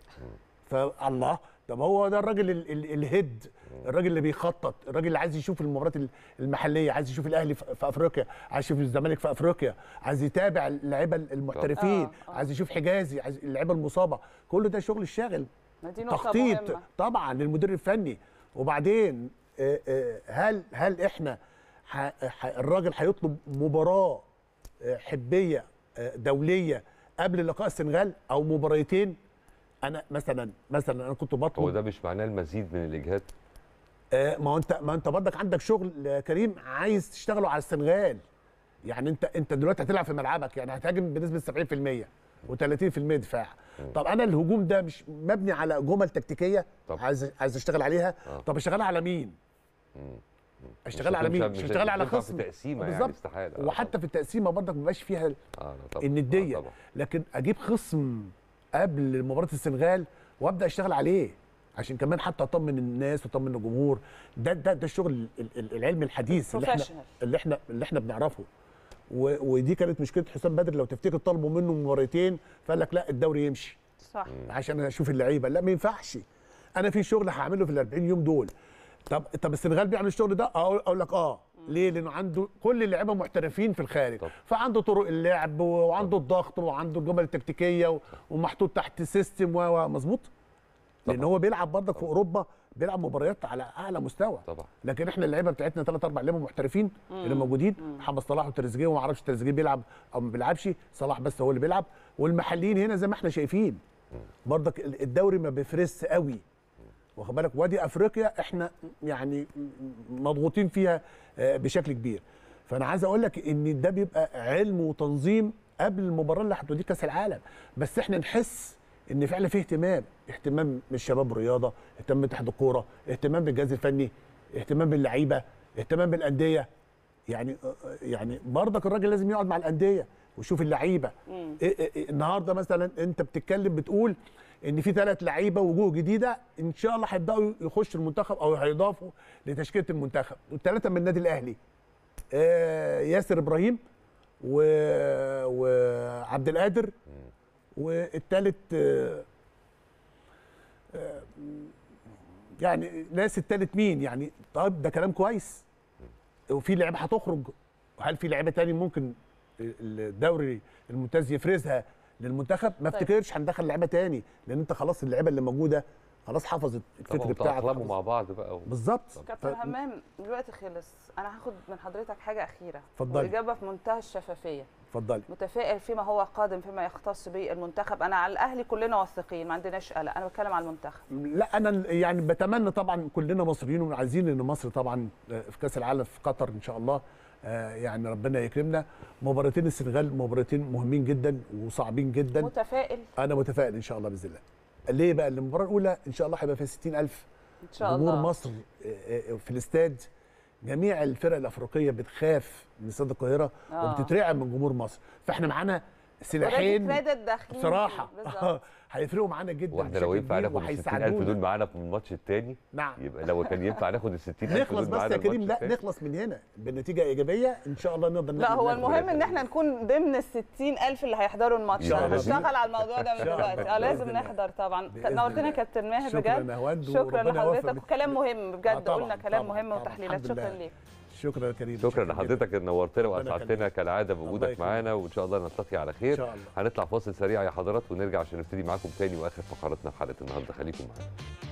فالله طب هو ده الراجل ال- ال- الهيد الراجل اللي بيخطط الراجل اللي عايز يشوف المباريات ال- المحليه عايز يشوف الاهلي في في افريقيا عايز يشوف الزمالك في افريقيا عايز يتابع اللعيبه المحترفين آه، آه. عايز يشوف حجازي عايز اللعيبه المصابه كل ده شغل الشاغل ما دي نقطه تخطيط مهمه طبعا للمدير الفني وبعدين آه، آه، هل هل احنا ح- ح- الراجل هيطلب مباراه آه، حبيه آه، دوليه قبل لقاء السنغال او مباريتين انا مثلا مثلا انا كنت هو بطلب ده مش معناه المزيد من الاجهاد آه، ما هو انت ما انت برضك عندك شغل يا كريم عايز تشتغله على السنغال يعني انت انت دلوقتي هتلعب في ملعبك يعني هتهاجم بنسبه 70% و30% دفاع طب انا الهجوم ده مش مبني على جمل تكتيكيه طب. عايز عايز اشتغل عليها آه. طب اشتغلها على مين اشتغل على مش مين هتنفع- مش مش هشتغل على هتنفع خصم في تقسيمه يعني بالظبط. استحاله آه وحتى في التقسيمه برضك ما بيبقاش فيها طبعاً. آه لا طبعا النديه آه طبعا لكن اجيب خصم قبل مباراه السنغال وابدا اشتغل عليه عشان كمان حتى اطمن الناس واطمن الجمهور ده ده ده الشغل ال- ال- العلمي الحديث اللي احنا Professional. اللي احنا اللي احنا بنعرفه و- ودي كانت مشكله حسام بدر لو تفتكر طلبوا منه مباراتين فقال لك لا الدوري يمشي صح عشان اشوف اللعيبه لا ما ينفعش انا في شغل هعمله في ال 40 يوم دول طب طب السنغال بيعمل الشغل ده اقول اقول لك اه ليه لانه عنده كل اللعيبه محترفين في الخارج طب. فعنده طرق اللعب وعنده الضغط وعنده الجمل التكتيكيه و- ومحطوط تحت سيستم و و- مظبوط لان هو بيلعب برضك في اوروبا بيلعب مباريات على اعلى مستوى طبعا لكن احنا اللعيبه بتاعتنا ثلاث اربع لعيبه محترفين اللي موجودين محمد صلاح وتريزيجيه وما اعرفش تريزيجيه بيلعب او ما بيلعبش صلاح بس هو اللي بيلعب والمحليين هنا زي ما احنا شايفين برضك ال- الدوري ما بيفرس قوي واخد بالك وادي افريقيا احنا يعني مضغوطين فيها آه، بشكل كبير فانا عايز اقول لك ان ده بيبقى علم وتنظيم قبل المباراه اللي هتوديك كاس العالم بس احنا نحس ان فعلا في اهتمام اهتمام من الشباب بالرياضه اهتمام باتحاد الكوره اهتمام بالجهاز الفني اهتمام باللعيبه اهتمام بالانديه يعني يعني برضك الراجل لازم يقعد مع الانديه ويشوف اللعيبه إيه إيه إيه النهارده مثلا انت بتتكلم بتقول ان في ثلاث لعيبه وجوه جديده ان شاء الله هيبداوا يخشوا المنتخب او هيضافوا لتشكيله المنتخب الثلاثه من النادي الاهلي آه ياسر ابراهيم و... وعبد القادر والثالث آه آه يعني ناس الثالث مين يعني طيب ده كلام كويس وفي لعيبه هتخرج هل في لعيبه تاني ممكن الدوري الممتاز يفرزها للمنتخب ما طيب. افتكرش هندخل لعيبه تاني لان انت خلاص اللعيبه اللي موجوده خلاص حفظت الفكر طبعا بتاعك تأقلموا حفظت. مع بعض بقى بالظبط كابتن ف- همام الوقت خلص انا هاخد من حضرتك حاجه اخيره اتفضلي. واجابه في منتهى الشفافيه اتفضلي متفائل فيما هو قادم فيما يختص بالمنتخب انا على الاهلي كلنا واثقين ما عندناش قلق انا بتكلم على المنتخب لا انا يعني بتمنى طبعا كلنا مصريين وعايزين ان مصر طبعا في كاس العالم في قطر ان شاء الله آه، يعني ربنا يكرمنا مباراتين السنغال مباراتين مهمين جدا وصعبين جدا متفائل انا متفائل ان شاء الله باذن الله ليه بقى المباراه الاولى ان شاء الله هيبقى فيها 60000 ان شاء جمهور الله مصر آه، آه، في الاستاد جميع الفرق الافريقيه بتخاف من استاد القاهره آه. وبتترعب من جمهور مصر فاحنا معانا سلاحين سلاحين داخلين بصراحه بالظبط هيفرقوا معانا جدا واحنا بشكل لو ينفع كبير ناخد ال 60000 وهيساعدونا. دول معانا في الماتش الثاني نعم يبقى لو كان ينفع ناخد ال 60000 نخلص دول بس معانا يا كريم الماتش لا التاني. نخلص من هنا بنتيجه ايجابيه ان شاء الله نقدر لا ناخد- هو ناخد المهم ان الفرق. احنا نكون ضمن ال 60000 اللي هيحضروا الماتش يا انا لذيذ. بشتغل على الموضوع ده من إن شاء الله. دلوقتي اه لازم بإذن الله. نحضر طبعا بإذن نورتنا الله. يا كابتن ماهر شكراً بجد يا هوند شكرا وربنا يوفق لحضرتك وكلام مهم آه بجد طبعاً، قلنا كلام طبعاً، مهم طبعاً. وتحليلات الحمد شكرا لله. ليك شكرا يا كريم شكرا جداً. لحضرتك إن نورتنا ربنا واسعدتنا يخليك. كالعاده الله بوجودك يخليك. معانا وان شاء الله نلتقي على ان خير شاء الله هنطلع فاصل سريع يا حضرات ونرجع عشان نبتدي معاكم تاني واخر فقراتنا في حلقه النهارده خليكم معانا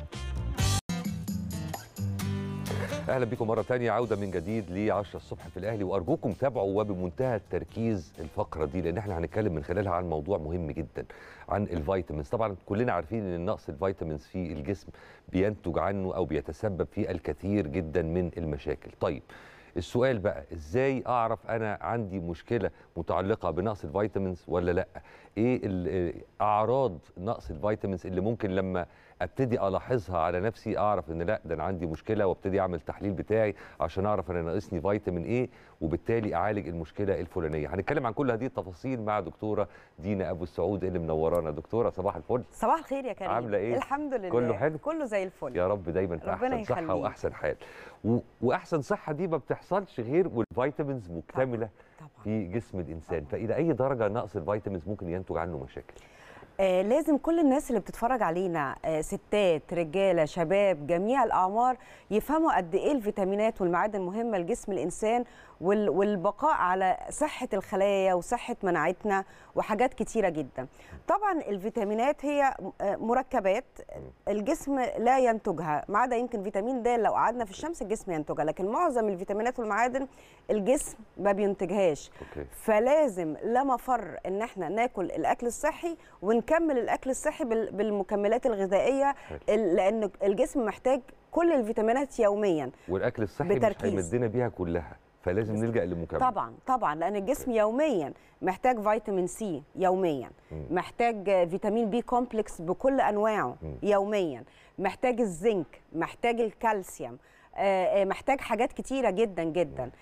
اهلا بكم مره تانية عوده من جديد ل 10 الصبح في الاهلي وارجوكم تابعوا وبمنتهى التركيز الفقره دي لان احنا هنتكلم من خلالها عن موضوع مهم جدا عن الفيتامينز طبعا كلنا عارفين ان نقص الفيتامينز في الجسم بينتج عنه او بيتسبب في الكثير جدا من المشاكل طيب السؤال بقى ازاي اعرف انا عندي مشكله متعلقه بنقص الفيتامينز ولا لا ايه ال- اعراض نقص الفيتامينز اللي ممكن لما ابتدي الاحظها على نفسي اعرف ان لا ده انا عندي مشكله وابتدي اعمل تحليل بتاعي عشان اعرف انا ناقصني فيتامين ايه وبالتالي اعالج المشكله الفلانيه هنتكلم عن كل هذه التفاصيل مع دكتوره دينا ابو السعود اللي منورانا دكتوره صباح الفل صباح الخير يا كريم عاملة إيه؟ الحمد لله كله حلو؟ كله زي الفل يا رب دايما في ربنا احسن صحه يخليك. واحسن حال و... واحسن صحه دي ما بتحصلش غير والفيتامينز مكتمله طبعا في جسم الانسان فالى اي درجه نقص الفيتامينز ممكن ينتج عنه مشاكل آه لازم كل الناس اللي بتتفرج علينا آه ستات رجاله شباب جميع الاعمار يفهموا قد ايه الفيتامينات والمعادن مهمه لجسم الانسان وال والبقاء على صحه الخلايا وصحه مناعتنا وحاجات كتيره جدا طبعا الفيتامينات هي آه، مركبات الجسم لا ينتجها ما عدا يمكن فيتامين د لو قعدنا في الشمس الجسم ينتجها لكن معظم الفيتامينات والمعادن الجسم ما بينتجهاش اوكي فلازم لا مفر ان احنا ناكل الاكل الصحي ونكمل الاكل الصحي بال- بالمكملات الغذائيه ال- لان الجسم محتاج كل الفيتامينات يوميا والاكل الصحي مش بتركيز. هيمدنا بيها كلها فلازم نلجا لمكمل طبعا طبعا لان الجسم يوميا محتاج فيتامين سي يوميا مم. محتاج فيتامين بي كومبلكس بكل انواعه مم. يوميا محتاج الزنك محتاج الكالسيوم آه، آه، محتاج حاجات كتيره جدا جدا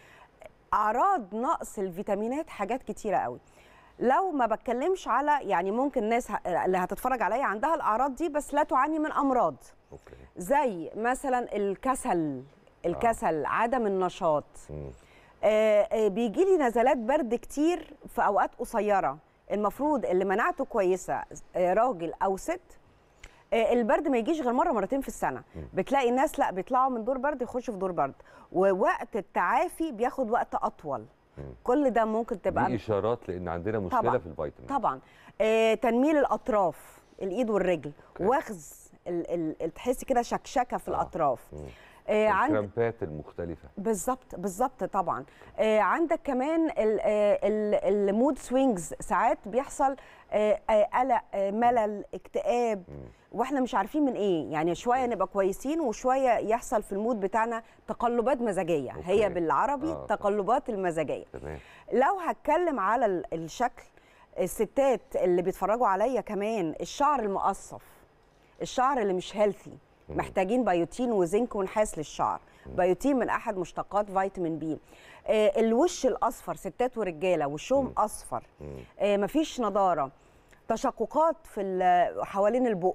اعراض نقص الفيتامينات حاجات كتيره قوي لو ما بتكلمش على يعني ممكن الناس ه- اللي هتتفرج عليا عندها الاعراض دي بس لا تعاني من امراض اوكي زي مثلا الكسل الكسل عدم النشاط مم. آه، آه، بيجي لي نزلات برد كتير في اوقات قصيره المفروض اللي مناعته كويسه آه، راجل او ست آه، البرد ما يجيش غير مره مرتين في السنه بتلاقي الناس لا بيطلعوا من دور برد يخشوا في دور برد ووقت التعافي بياخد وقت اطول كل ده ممكن تبقى دي اشارات لان عندنا مشكله طبعاً. في الفيتامين طبعا آه، تنميل الاطراف الايد والرجل أوكي. وخز ال- ال- ال- تحسي كده شكشكه في آه. الاطراف مم. آه، عند الكرامبات المختلفه بالظبط بالظبط طبعا آه عندك كمان ال- آه، ال- المود سوينجز ساعات بيحصل آه، آه، قلق آه، ملل اكتئاب واحنا مش عارفين من ايه يعني شويه نبقى كويسين وشويه يحصل في المود بتاعنا تقلبات مزاجيه أوكي. هي بالعربي آه، تقلبات المزاجيه تمام لو هتكلم على ال- الشكل الستات اللي بيتفرجوا عليا كمان الشعر المقصف الشعر اللي مش هيلثي محتاجين بيوتين وزنك ونحاس للشعر بيوتين من احد مشتقات فيتامين بي آه الوش الاصفر ستات ورجاله وشهم اصفر آه مفيش نضاره تشققات في ال- حوالين البق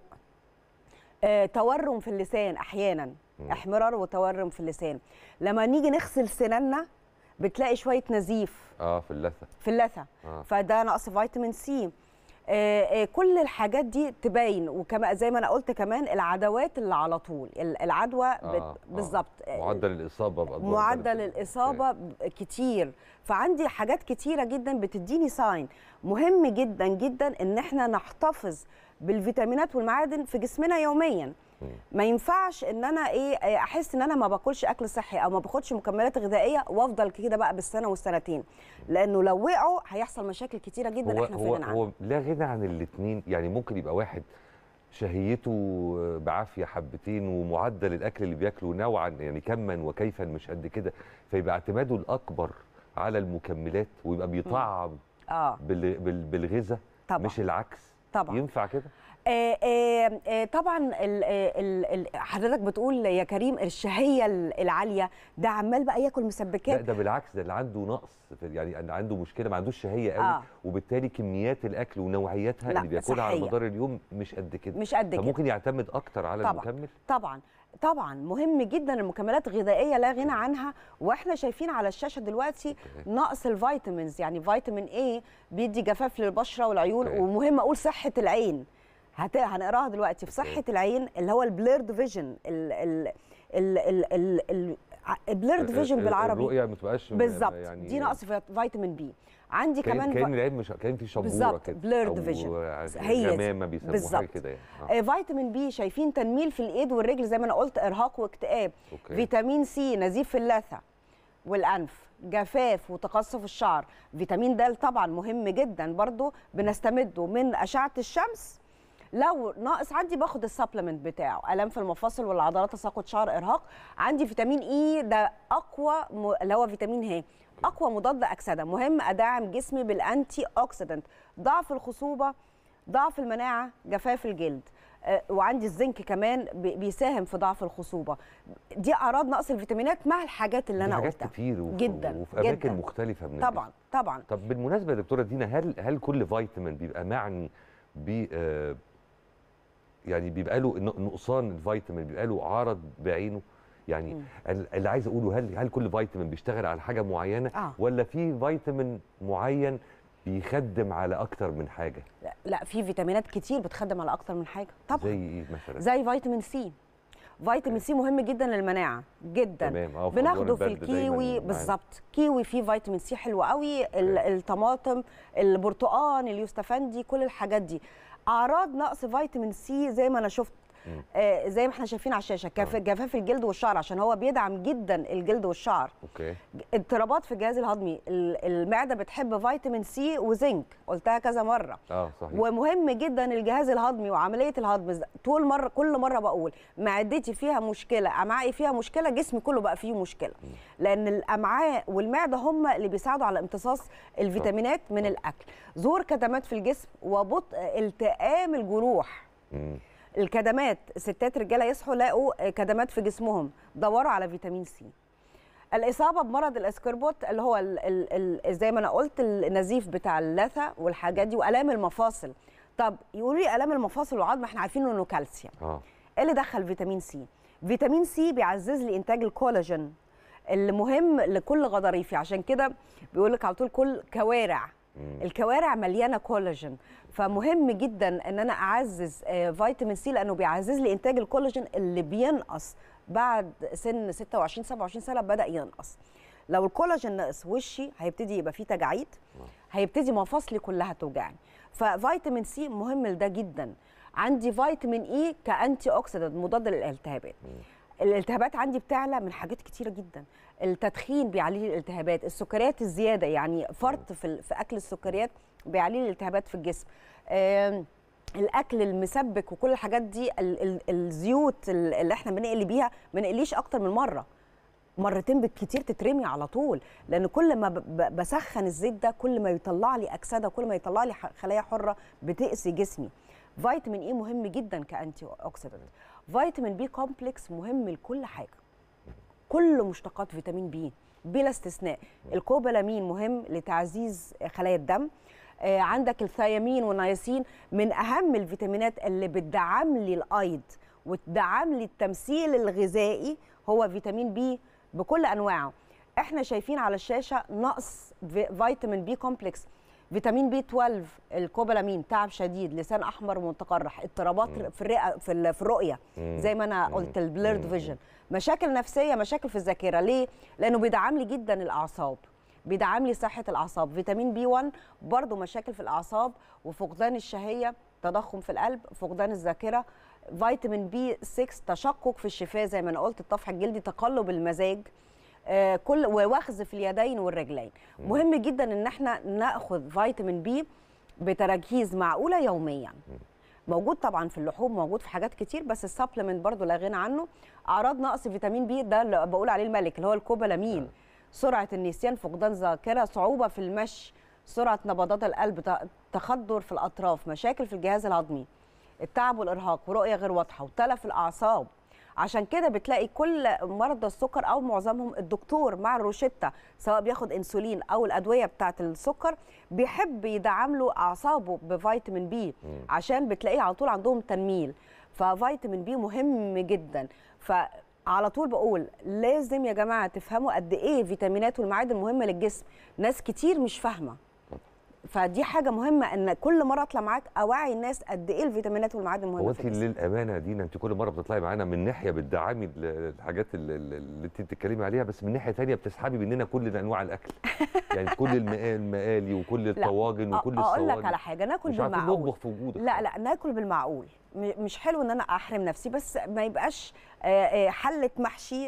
آه، تورم في اللسان احيانا احمرار وتورم في اللسان لما نيجي نغسل سناننا بتلاقي شويه نزيف اه في اللثه في اللثه آه. فده نقص فيتامين سي آه، آه، كل الحاجات دي تبين وكما زي ما انا قلت كمان العدوات اللي على طول ال- العدوى آه، بت- آه. بالظبط آه، معدل الاصابه بأدوار معدل برد. الاصابه ب- كتير فعندي حاجات كتيره جدا بتديني ساين مهم جدا جدا ان احنا نحتفظ بالفيتامينات والمعادن في جسمنا يوميا ما ينفعش ان انا ايه آه، احس ان انا ما باكلش اكل صحي او ما باخدش مكملات غذائيه وافضل كده بقى بالسنه والسنتين لانه لو وقعوا هيحصل مشاكل كتيره جدا هو احنا هو فعلا هو لا غنى عن الاثنين يعني ممكن يبقى واحد شهيته بعافيه حبتين ومعدل الاكل اللي بياكله نوعا يعني كما وكيفا مش قد كده فيبقى اعتماده الاكبر على المكملات ويبقى بيطعم اه بال- بال- بالغذاء طبعا مش العكس طبعا ينفع كده آه، آه، آه، طبعا ال- آه، ال- ال- حضرتك بتقول يا كريم الشهيه ال- العاليه ده عمال بقى ياكل لا مسبكات ده بالعكس ده اللي عنده نقص في يعني اللي عنده مشكله ما عندوش شهيه قوي آه. وبالتالي كميات الاكل ونوعياتها لا، اللي بياكلها على صحية. مدار اليوم مش قد كده مش قد كده فممكن يعتمد اكتر على طبعاً. المكمل طبعا طبعا مهم جدا المكملات الغذائيه لا غنى عنها واحنا شايفين على الشاشه دلوقتي أوكي. نقص الفيتامينز يعني فيتامين اي بيدي جفاف للبشره والعيون أوكي. ومهم اقول صحه العين هت... هنقراها دلوقتي في أوكي. صحه العين اللي هو البليرد فيجن ال ال ال ال ال ال البليرد فيجن بالعربي الرؤيه ما تبقاش م- بالظبط يعني دي نقص في- فيتامين بي عندي كان كمان كان ف- العين مش كان في شبوره بالظبط، كده blurred أو vision. هي هي غمامه بيسموها حاجه بالظبط. كده يعني آه. آه، فيتامين بي شايفين تنميل في الايد والرجل زي ما انا قلت ارهاق واكتئاب أوكي. فيتامين سي نزيف في اللثه والانف جفاف وتقصف الشعر فيتامين د طبعا مهم جدا برضو بنستمده من اشعه الشمس لو ناقص عندي باخد السبلمنت بتاعه الام في المفاصل والعضلات تساقط شعر ارهاق عندي فيتامين اي ده اقوى م... اللي هو فيتامين ه اقوى مضاد اكسده مهم ادعم جسمي بالانتي اوكسيدنت ضعف الخصوبه ضعف المناعه جفاف الجلد آه، وعندي الزنك كمان بي- بيساهم في ضعف الخصوبه دي اعراض نقص الفيتامينات مع الحاجات اللي دي انا حاجات قلتها كتير وف... جدا وفي اماكن جدا. مختلفه من طبعا الجسم. طبعا طب بالمناسبه يا دكتوره دينا هل هل كل فيتامين بيبقى معني ب آه، يعني بيبقى له ن- نقصان الفيتامين بيبقى له عرض بعينه يعني ال- اللي عايز اقوله هل هل كل فيتامين بيشتغل على حاجه معينه آه. ولا في فيتامين معين بيخدم على اكتر من حاجه لا, لا في فيتامينات كتير بتخدم على اكتر من حاجه طبعا زي ايه مثلا زي فيتامين سي فيتامين سي مهم جدا للمناعه جدا تمام اه في أدوار بناخده في البرد دايماً الكيوي معانا. بالظبط كيوي فيه فيتامين سي حلو قوي ال- الطماطم البرتقال اليوستفندي كل الحاجات دي اعراض نقص فيتامين سي زي ما انا شفت آه زي ما احنا شايفين على الشاشه كف- جفاف الجلد والشعر عشان هو بيدعم جدا الجلد والشعر اوكي اضطرابات في الجهاز الهضمي ال- المعده بتحب فيتامين سي وزنك قلتها كذا مره اه صحيح ومهم جدا الجهاز الهضمي وعمليه الهضم ز- طول مره كل مره بقول معدتي فيها مشكله امعائي فيها مشكله جسمي كله بقى فيه مشكله لان الامعاء والمعده هم اللي بيساعدوا على امتصاص الفيتامينات من الاكل ظهور كدمات في الجسم وبطء التئام الجروح مم. الكدمات ستات رجاله يصحوا يلاقوا كدمات في جسمهم دوروا على فيتامين سي الاصابه بمرض الاسكربوت اللي هو ال ال ال زي ما انا قلت النزيف بتاع اللثه والحاجات دي والام المفاصل طب يقولوا لي الام المفاصل والعظم احنا عارفين انه كالسيوم اه ايه اللي دخل فيتامين سي فيتامين سي بيعزز لي انتاج الكولاجين اللي مهم لكل غضاريفي عشان كده بيقول لك على طول كل كوارع الكوارع مليانه كولاجين فمهم جدا ان انا اعزز آه، فيتامين سي لانه بيعزز لي انتاج الكولاجين اللي بينقص بعد سن 26 27 سنه بدا ينقص لو الكولاجين نقص وشي هيبتدي يبقى فيه تجاعيد هيبتدي مفاصلي كلها توجعني ففيتامين سي مهم لده جدا عندي فيتامين اي كانتي اوكسيدنت مضاد للالتهابات الالتهابات عندي بتعلى من حاجات كتيره جدا التدخين بيعلي لي الالتهابات السكريات الزياده يعني فرط في, ال- في اكل السكريات بيعلي لي الالتهابات في الجسم آم، الاكل المسبك وكل الحاجات دي ال ال الزيوت ال- اللي احنا بنقلي بيها ما نقليش اكتر من مره مرتين بالكتير تترمي على طول لان كل ما ب- ب- بسخن الزيت ده كل ما يطلع لي اكسده كل ما يطلع لي ح- خلايا حره بتأذي جسمي فيتامين اي مهم جدا كانتي اوكسيدنت فيتامين بي كومبلكس مهم لكل حاجه كل مشتقات فيتامين بي بلا استثناء الكوبالامين مهم لتعزيز خلايا الدم آه، عندك الثيامين والنياسين من اهم الفيتامينات اللي بتدعم لي الايض وتدعم لي التمثيل الغذائي هو فيتامين بي بكل انواعه احنا شايفين على الشاشه نقص في- فيتامين بي كومبلكس فيتامين بي 12 الكوبالامين تعب شديد لسان احمر متقرح اضطرابات في الرئه في ال- في الرؤيه زي ما انا قلت البليرد فيجن مشاكل نفسيه مشاكل في الذاكره ليه لانه بيدعم لي جدا الاعصاب بيدعم لي صحه الاعصاب فيتامين بي 1 برضو مشاكل في الاعصاب وفقدان الشهيه تضخم في القلب فقدان الذاكره فيتامين بي 6 تشقق في الشفاه زي ما انا قلت الطفح الجلدي تقلب المزاج آه، كل ووخز في اليدين والرجلين مهم جدا ان احنا ناخذ فيتامين بي بتركيز معقوله يوميا موجود طبعا في اللحوم موجود في حاجات كتير بس السبلمنت برضو لا غنى عنه اعراض نقص فيتامين بي ده اللي بقول عليه الملك اللي هو الكوبالامين سرعه النسيان فقدان ذاكره صعوبه في المشي سرعه نبضات القلب ت- تخدر في الاطراف مشاكل في الجهاز الهضمي التعب والارهاق ورؤيه غير واضحه وتلف الاعصاب عشان كده بتلاقي كل مرضى السكر او معظمهم الدكتور مع الروشته سواء بياخد انسولين او الادويه بتاعه السكر بيحب يدعم له اعصابه بفيتامين بي عشان بتلاقيه على طول عندهم تنميل ففيتامين بي مهم جدا فعلى طول بقول لازم يا جماعه تفهموا قد ايه فيتامينات والمعادن مهمه للجسم ناس كتير مش فاهمه فدي حاجه مهمه ان كل مره اطلع معاك اوعي الناس قد ايه الفيتامينات والمعادن هو مهمه انت في الجسم للامانه دينا انت كل مره بتطلعي معانا من ناحيه بتدعمي ال- الحاجات ال- ال- اللي انت بتتكلمي عليها بس من ناحيه ثانيه بتسحبي مننا كل انواع الاكل يعني كل المقال المقالي وكل الطواجن وكل اقول لك الصواني على حاجه ناكل مش عارفين بالمعقول نطبخ في وجودك لا لا ناكل بالمعقول م- مش حلو ان انا احرم نفسي بس ما يبقاش آه، آه، حله محشي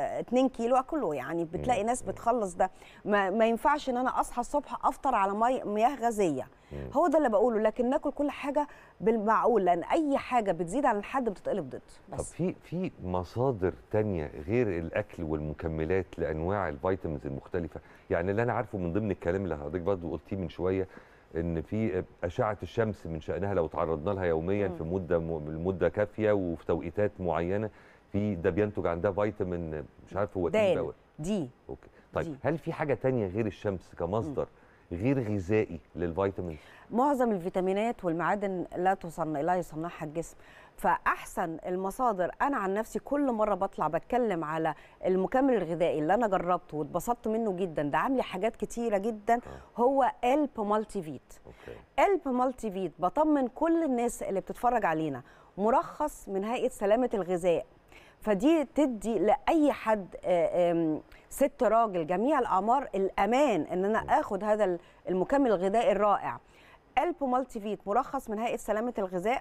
2 كيلو اكله يعني بتلاقي ناس بتخلص ده ما, ما ينفعش ان انا اصحى الصبح افطر على مي مياه غازيه هو ده اللي بقوله لكن ناكل كل حاجه بالمعقول لان اي حاجه بتزيد عن الحد بتتقلب ضد طب بس في في مصادر تانية غير الاكل والمكملات لانواع الفيتامينز المختلفه يعني اللي انا عارفه من ضمن الكلام اللي حضرتك برضه قلتيه من شويه ان في اشعه الشمس من شانها لو تعرضنا لها يوميا في مده م- مده كافيه وفي توقيتات معينه في ده بينتج عندها فيتامين مش عارف هو ايه دال بقى. دي اوكي طيب دي. هل في حاجه تانية غير الشمس كمصدر غير غذائي للفيتامين معظم الفيتامينات والمعادن لا تصنع لا يصنعها الجسم فاحسن المصادر انا عن نفسي كل مره بطلع بتكلم على المكمل الغذائي اللي انا جربته واتبسطت منه جدا ده عامل لي حاجات كتيره جدا هو الب مالتي فيت اوكي الب مالتي فيت بطمن كل الناس اللي بتتفرج علينا مرخص من هيئه سلامه الغذاء فدي تدي لاي حد آه، آم، ست راجل جميع الاعمار الامان ان انا اخد هذا المكمل الغذائي الرائع الب مالتي فيت مرخص من هيئه سلامه الغذاء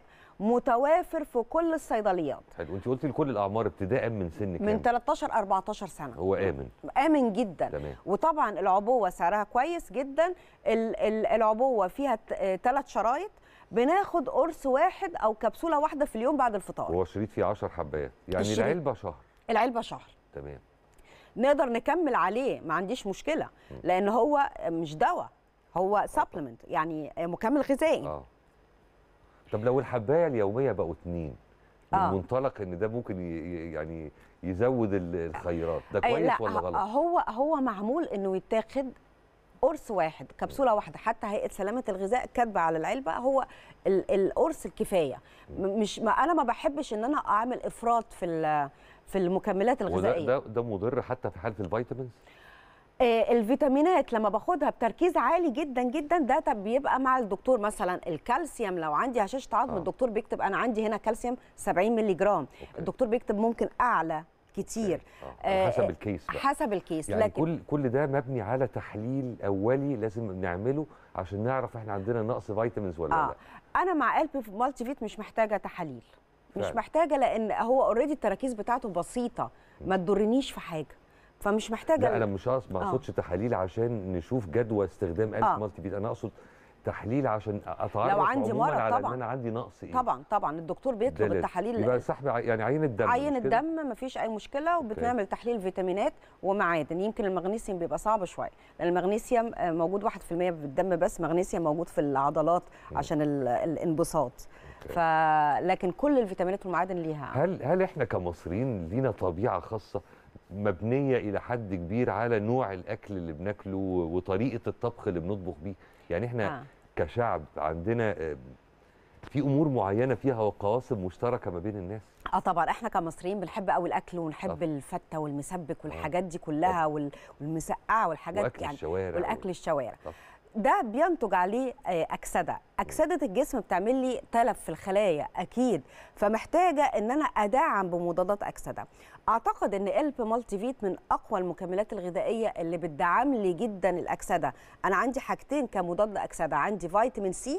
متوافر في كل الصيدليات حلو انت قلتي لكل الاعمار ابتداء من سن كام من 13 14 سنه هو امن امن جدا تمام. وطبعا العبوه سعرها كويس جدا ال- ال- العبوه فيها ثلاث شرايط بناخد قرص واحد او كبسوله واحده في اليوم بعد الفطار هو شريط فيه 10 حبات يعني الشريط. العلبه شهر العلبه شهر تمام نقدر نكمل عليه ما عنديش مشكله لان هو مش دواء هو سبلمنت يعني مكمل غذائي اه طب لو الحبايه اليوميه بقوا اتنين من آه. منطلق ان ده ممكن ي- ي- يعني يزود ال- الخيرات ده أي كويس لا ولا ه- غلط هو هو معمول انه يتاخد قرص واحد كبسوله واحده حتى هيئه سلامه الغذاء كاتبه على العلبه هو ال- القرص الكفايه م- مش ما انا ما بحبش ان انا اعمل افراط في ال- في المكملات وده الغذائيه ده ده مضر حتى في حاله الفيتامينز آه، الفيتامينات لما باخدها بتركيز عالي جدا جدا ده طب بيبقى مع الدكتور مثلا الكالسيوم لو عندي هشاشه عظم آه. الدكتور بيكتب انا عندي هنا كالسيوم 70 مللي جرام الدكتور بيكتب ممكن اعلى كتير آه، على آه، حسب الكيس بقى. حسب الكيس يعني لكن كل كل ده مبني على تحليل اولي لازم نعمله عشان نعرف احنا عندنا نقص فيتامينز ولا اه لا انا مع قلب مالتي فيت مش محتاجه تحاليل مش فعلا. محتاجه لان هو اوريدي التراكيز بتاعته بسيطه ما تضرنيش في حاجه فمش محتاجه لا انا مش قصد ما آه. اقصدش تحاليل عشان نشوف جدوى استخدام الف آه. مالتي فيت انا اقصد تحليل عشان اتعرف لو عندي عموما مرض على طبعاً. ان انا عندي نقص ايه طبعا طبعا الدكتور ده بيطلب لازم. التحاليل يبقى سحب ع- يعني عين الدم عين مش كده؟ الدم مفيش اي مشكله وبنعمل تحليل فيتامينات ومعادن يمكن المغنيسيوم بيبقى صعب شويه لان المغنيسيوم آه، موجود 1% في الدم بس مغنيسيوم موجود في العضلات عشان ال- الانبساط ف لكن كل الفيتامينات والمعادن ليها هل هل احنا كمصريين لينا طبيعه خاصه مبنيه الى حد كبير على نوع الاكل اللي بناكله وطريقه الطبخ اللي بنطبخ بيه يعني احنا آه. كشعب عندنا آه، في امور معينه فيها قواسم مشتركه ما بين الناس اه طبعا احنا كمصريين بنحب قوي الاكل ونحب طبعا. الفته والمسبك والحاجات دي كلها وال- والمسقعه والحاجات واكل يعني الشوارع والاكل الشوارع طبعا. ده بينتج عليه آه، اكسده اكسده الجسم بتعمل لي تلف في الخلايا اكيد فمحتاجه ان انا ادعم بمضادات اكسده اعتقد ان الب مالتي فيت من اقوى المكملات الغذائيه اللي بتدعم لي جدا الاكسده انا عندي حاجتين كمضاد اكسده عندي فيتامين سي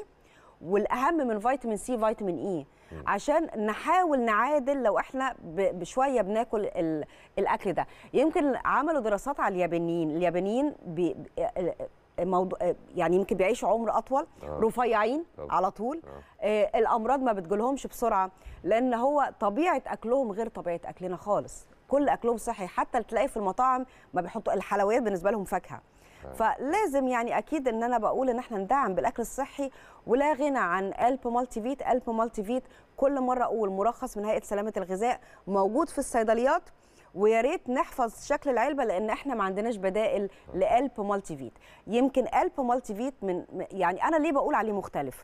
والاهم من فيتامين سي فيتامين اي عشان نحاول نعادل لو احنا ب- بشويه بناكل ال- الاكل ده يمكن عملوا دراسات على اليابانيين اليابانيين بي ب- موضوع يعني يمكن بيعيشوا عمر اطول آه. رفيعين طبعا. على طول آه. آه الامراض ما بتجيلهمش بسرعه لان هو طبيعه اكلهم غير طبيعه اكلنا خالص كل اكلهم صحي حتى تلاقي في المطاعم ما بيحطوا الحلويات بالنسبه لهم فاكهه فلازم يعني اكيد ان انا بقول ان احنا ندعم بالاكل الصحي ولا غنى عن الب مالتي فيت الب مالتي فيت كل مره اقول مرخص من هيئه سلامه الغذاء موجود في الصيدليات ويا ريت نحفظ شكل العلبه لان احنا ما عندناش بدائل لالب مالتي فيت يمكن الب مالتي فيت من يعني انا ليه بقول عليه مختلف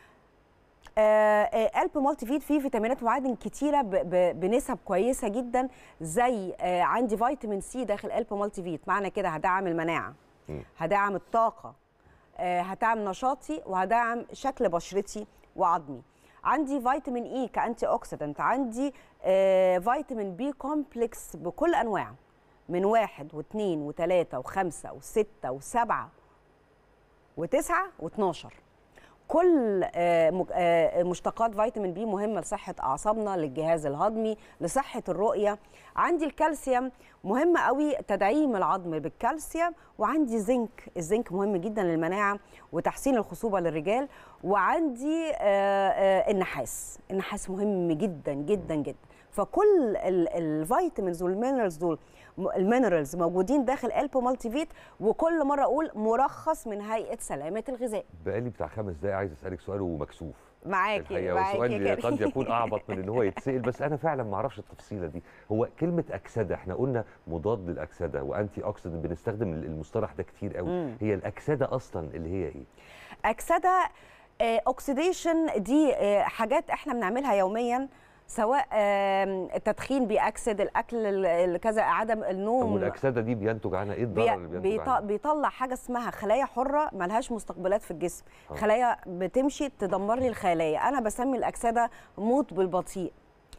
آه، آه، الب مالتي فيت فيه فيتامينات ومعادن كتيره ب- ب- بنسب كويسه جدا زي آه، عندي فيتامين سي داخل الب مالتي فيت معنى كده هدعم المناعه مم. هدعم الطاقه آه، هدعم نشاطي وهدعم شكل بشرتي وعظمي عندي فيتامين اي كانتي اوكسيدنت عندي آه، فيتامين بي كومبلكس بكل انواعه من واحد واثنين وثلاثه وخمسه وسته وسبعه وتسعه واتناشر كل آه، مك- آه، مشتقات فيتامين بي مهمه لصحه اعصابنا للجهاز الهضمي لصحه الرؤيه عندي الكالسيوم مهم قوي تدعيم العظم بالكالسيوم وعندي زنك الزنك مهم جدا للمناعه وتحسين الخصوبه للرجال وعندي آه، آه، النحاس النحاس مهم جدا جدا جدا فكل ال- الفيتامينز والمينرالز دول م- المينرالز موجودين داخل البو مالتي فيت وكل مره اقول مرخص من هيئه سلامه الغذاء بقالي بتاع خمس دقايق عايز اسالك سؤال ومكسوف معاكي الحقيقه معاكي وسؤال يا قد كريم. يكون اعبط من ان هو يتسال بس انا فعلا ما اعرفش التفصيله دي هو كلمه اكسده احنا قلنا مضاد للاكسده وانتي اوكسيدنت بنستخدم المصطلح ده كتير قوي مم. هي الاكسده اصلا اللي هي ايه اكسده اوكسيديشن دي آه، حاجات احنا بنعملها يوميا سواء آم، التدخين بيأكسد الاكل ال- ال- كذا عدم طب النوم والاكسده دي بينتج عنها ايه الضرر اللي بي- بينتج بيط- عنها بيطلع حاجه اسمها خلايا حره ملهاش مستقبلات في الجسم آه. خلايا بتمشي تدمر لي الخلايا انا بسمي الاكسده موت بالبطيء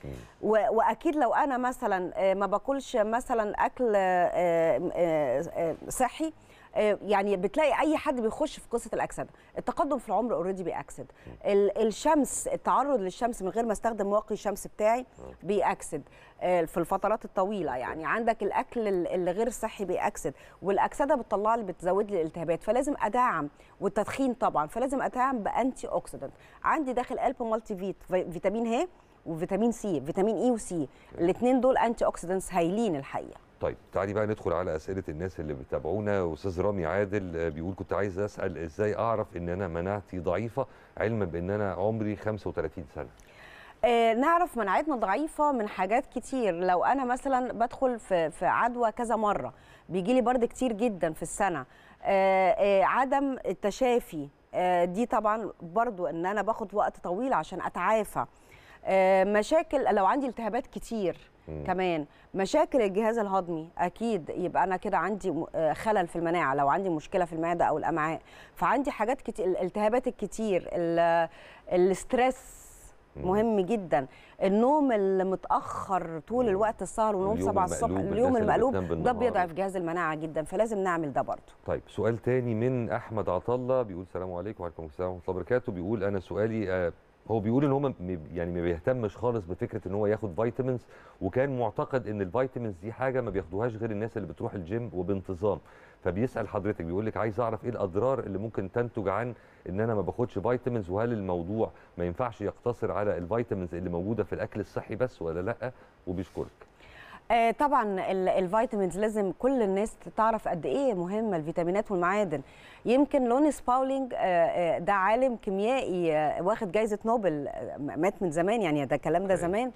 و- واكيد لو انا مثلا آه، ما باكلش مثلا اكل آه، آه، آه، صحي آه، يعني بتلاقي اي حد بيخش في قصه الاكسده التقدم في العمر اوريدي بيأكسد ال- الشمس التعرض للشمس من غير ما استخدم واقي الشمس بتاعي بيأكسد آه، في الفترات الطويله يعني عندك الاكل ال- اللي غير صحي بيأكسد والاكسده بتطلع لي بتزود لي الالتهابات فلازم ادعم والتدخين طبعا فلازم ادعم بانتي اوكسيدنت عندي داخل الب مالتي فيت في- فيتامين ه وفيتامين سي فيتامين اي وسي الاثنين دول انتي اوكسيدنتس هايلين الحقيقه طيب تعالي بقى ندخل على اسئله الناس اللي بتتابعونا استاذ رامي عادل آه، بيقول كنت عايز اسال ازاي اعرف ان انا مناعتي ضعيفه علما بان انا عمري 35 سنه آه، نعرف مناعتنا ضعيفه من حاجات كتير لو انا مثلا بدخل في في عدوى كذا مره بيجي لي برد كتير جدا في السنه آه، آه، عدم التشافي آه، دي طبعا برضو ان انا باخد وقت طويل عشان اتعافى آه، مشاكل لو عندي التهابات كتير مم. كمان مشاكل الجهاز الهضمي اكيد يبقى انا كده عندي م- آه، خلل في المناعه لو عندي مشكله في المعده او الامعاء فعندي حاجات كتير الالتهابات الكتير ال- الاسترس مم. مهم جدا النوم المتاخر طول مم. الوقت السهر والنوم واليوم 7 الصبح المقلوب، اليوم الناس اللي المقلوب بتنام ده بالنهار. بيضعف جهاز المناعه جدا فلازم نعمل ده برضه طيب سؤال تاني من احمد عطله بيقول السلام عليكم وعليكم السلام ورحمه الله وبركاته بيقول انا سؤالي آه، هو بيقول ان هو ما- م- يعني ما بيهتمش خالص بفكره ان هو ياخد فيتامينز وكان معتقد ان الفيتامينز دي حاجه ما بياخدوهاش غير الناس اللي بتروح الجيم وبانتظام فبيسال حضرتك بيقول لك عايز اعرف ايه الاضرار اللي ممكن تنتج عن ان انا ما باخدش فيتامينز وهل الموضوع ما ينفعش يقتصر على الفيتامينز اللي موجوده في الاكل الصحي بس ولا لا وبيشكرك آه طبعا ال- الفيتامينز لازم كل الناس تعرف قد ايه مهمه الفيتامينات والمعادن يمكن لونيس باولينج آه آه ده عالم كيميائي آه واخد جائزه نوبل آه مات من زمان يعني ده الكلام ده أوكي. زمان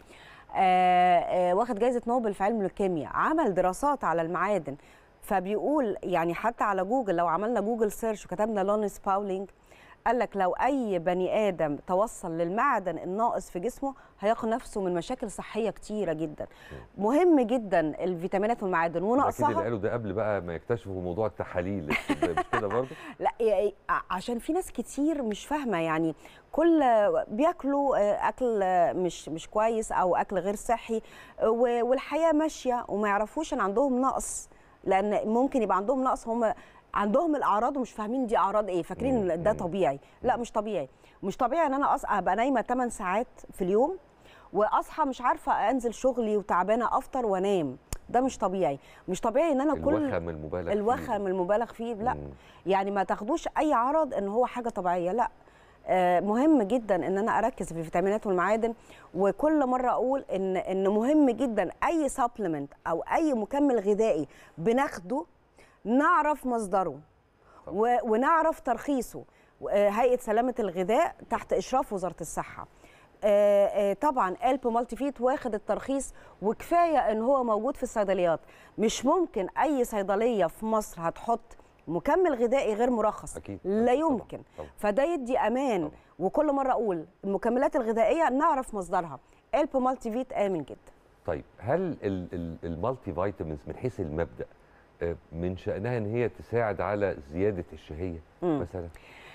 آه آه واخد جائزه نوبل في علم الكيمياء عمل دراسات على المعادن فبيقول يعني حتى على جوجل لو عملنا جوجل سيرش وكتبنا لونيس باولينج قال لك لو اي بني ادم توصل للمعدن الناقص في جسمه هيقي نفسه من مشاكل صحيه كتيره جدا مهم جدا الفيتامينات والمعادن اكيد اللي ونقصها قالوا ده قبل بقى ما يكتشفوا موضوع التحاليل مش كده برضه لا ي- ع- عشان في ناس كتير مش فاهمه يعني كل بياكلوا آه، اكل آه، مش مش كويس او اكل غير صحي آه، و- والحياه ماشيه وما يعرفوش ان عندهم نقص لان ممكن يبقى عندهم نقص هم عندهم الاعراض ومش فاهمين دي اعراض ايه فاكرين ان ده طبيعي لا مش طبيعي مش طبيعي ان انا أص- ابقى نايمه 8 ساعات في اليوم واصحى مش عارفه انزل شغلي وتعبانه افطر وانام ده مش طبيعي مش طبيعي ان انا كل الوخم المبالغ فيه. الوخم المبالغ فيه لا مم. يعني ما تاخدوش اي عرض ان هو حاجه طبيعيه لا آه، مهم جدا ان انا اركز في الفيتامينات والمعادن وكل مره اقول ان ان مهم جدا اي سبلمنت او اي مكمل غذائي بناخده نعرف مصدره و- ونعرف ترخيصه آه، هيئه سلامه الغذاء تحت اشراف وزاره الصحه آه، آه، طبعا الب مالتي فيت واخد الترخيص وكفايه ان هو موجود في الصيدليات مش ممكن اي صيدليه في مصر هتحط مكمل غذائي غير مرخص أكيد. لا طبعاً. يمكن طبعاً. فده يدي امان طبعاً. وكل مره اقول المكملات الغذائيه نعرف مصدرها الب مالتي فيت امن جدا طيب هل ال- ال- المالتي فيتامينز من حيث المبدا آه، من شانها ان هي تساعد على زياده الشهيه مم. مثلا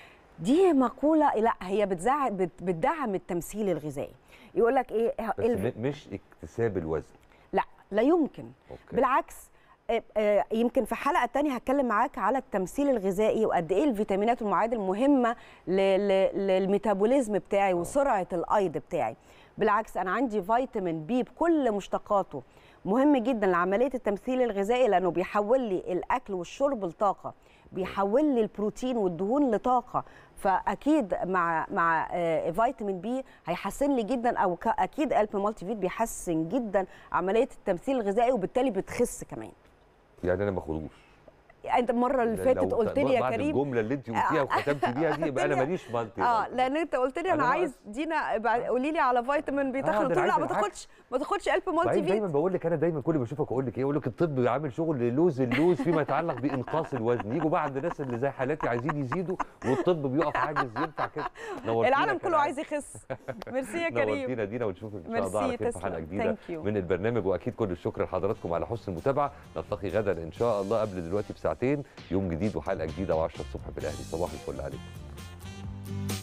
دي مقوله لا هي بتزع بت- بتدعم التمثيل الغذائي يقول لك ايه بس الف- م- مش اكتساب الوزن لا لا يمكن اوكي بالعكس آه، آه، يمكن في حلقه تانية هتكلم معاك على التمثيل الغذائي وقد ايه الفيتامينات والمعادن مهمه ل- ل- للميتابوليزم بتاعي وسرعه الايض بتاعي بالعكس انا عندي فيتامين بي بكل مشتقاته مهم جدا لعمليه التمثيل الغذائي لانه بيحول لي الاكل والشرب لطاقه بيحول لي البروتين والدهون لطاقه فاكيد مع مع آه، فيتامين بي هيحسن لي جدا او ك- اكيد الب مالتي فيت بيحسن جدا عمليه التمثيل الغذائي وبالتالي بتخس كمان يعني انا ما اخدوش انت المره اللي فاتت لو قلت لي يا بعد كريم الجمله اللي انت قلتيها وختمتي بيها دي يبقى انا ماليش مالتي اه فيتامين. لان انت قلت لي انا أنا عايز دينا بعد- قولي لي على فيتامين بي آه، تاخد ده قلت له أنا لا عايز ما العكس. تاخدش ما تاخدش الب مالتي بعدين فيت دايما بقول لك انا دايما كل ما اشوفك اقول لك ايه اقول لك الطب عامل شغل للوز اللوز فيما يتعلق بانقاص الوزن يجوا بعض الناس اللي زي حالاتي عايزين يزيدوا والطب بيقف عاجز ينفع كده نورتينا العالم كله كالعادة. عايز يخس ميرسي يا كريم نورتينا دينا ونشوفك ان شاء ميرسي، الله على خير في تسلم. حلقه جديده Thank you. من البرنامج واكيد كل الشكر لحضراتكم على حسن المتابعه نلتقي غدا ان شاء الله قبل دلوقتي بساعتين يوم جديد وحلقه جديده و10 الصبح في الاهلي صباح الفل عليكم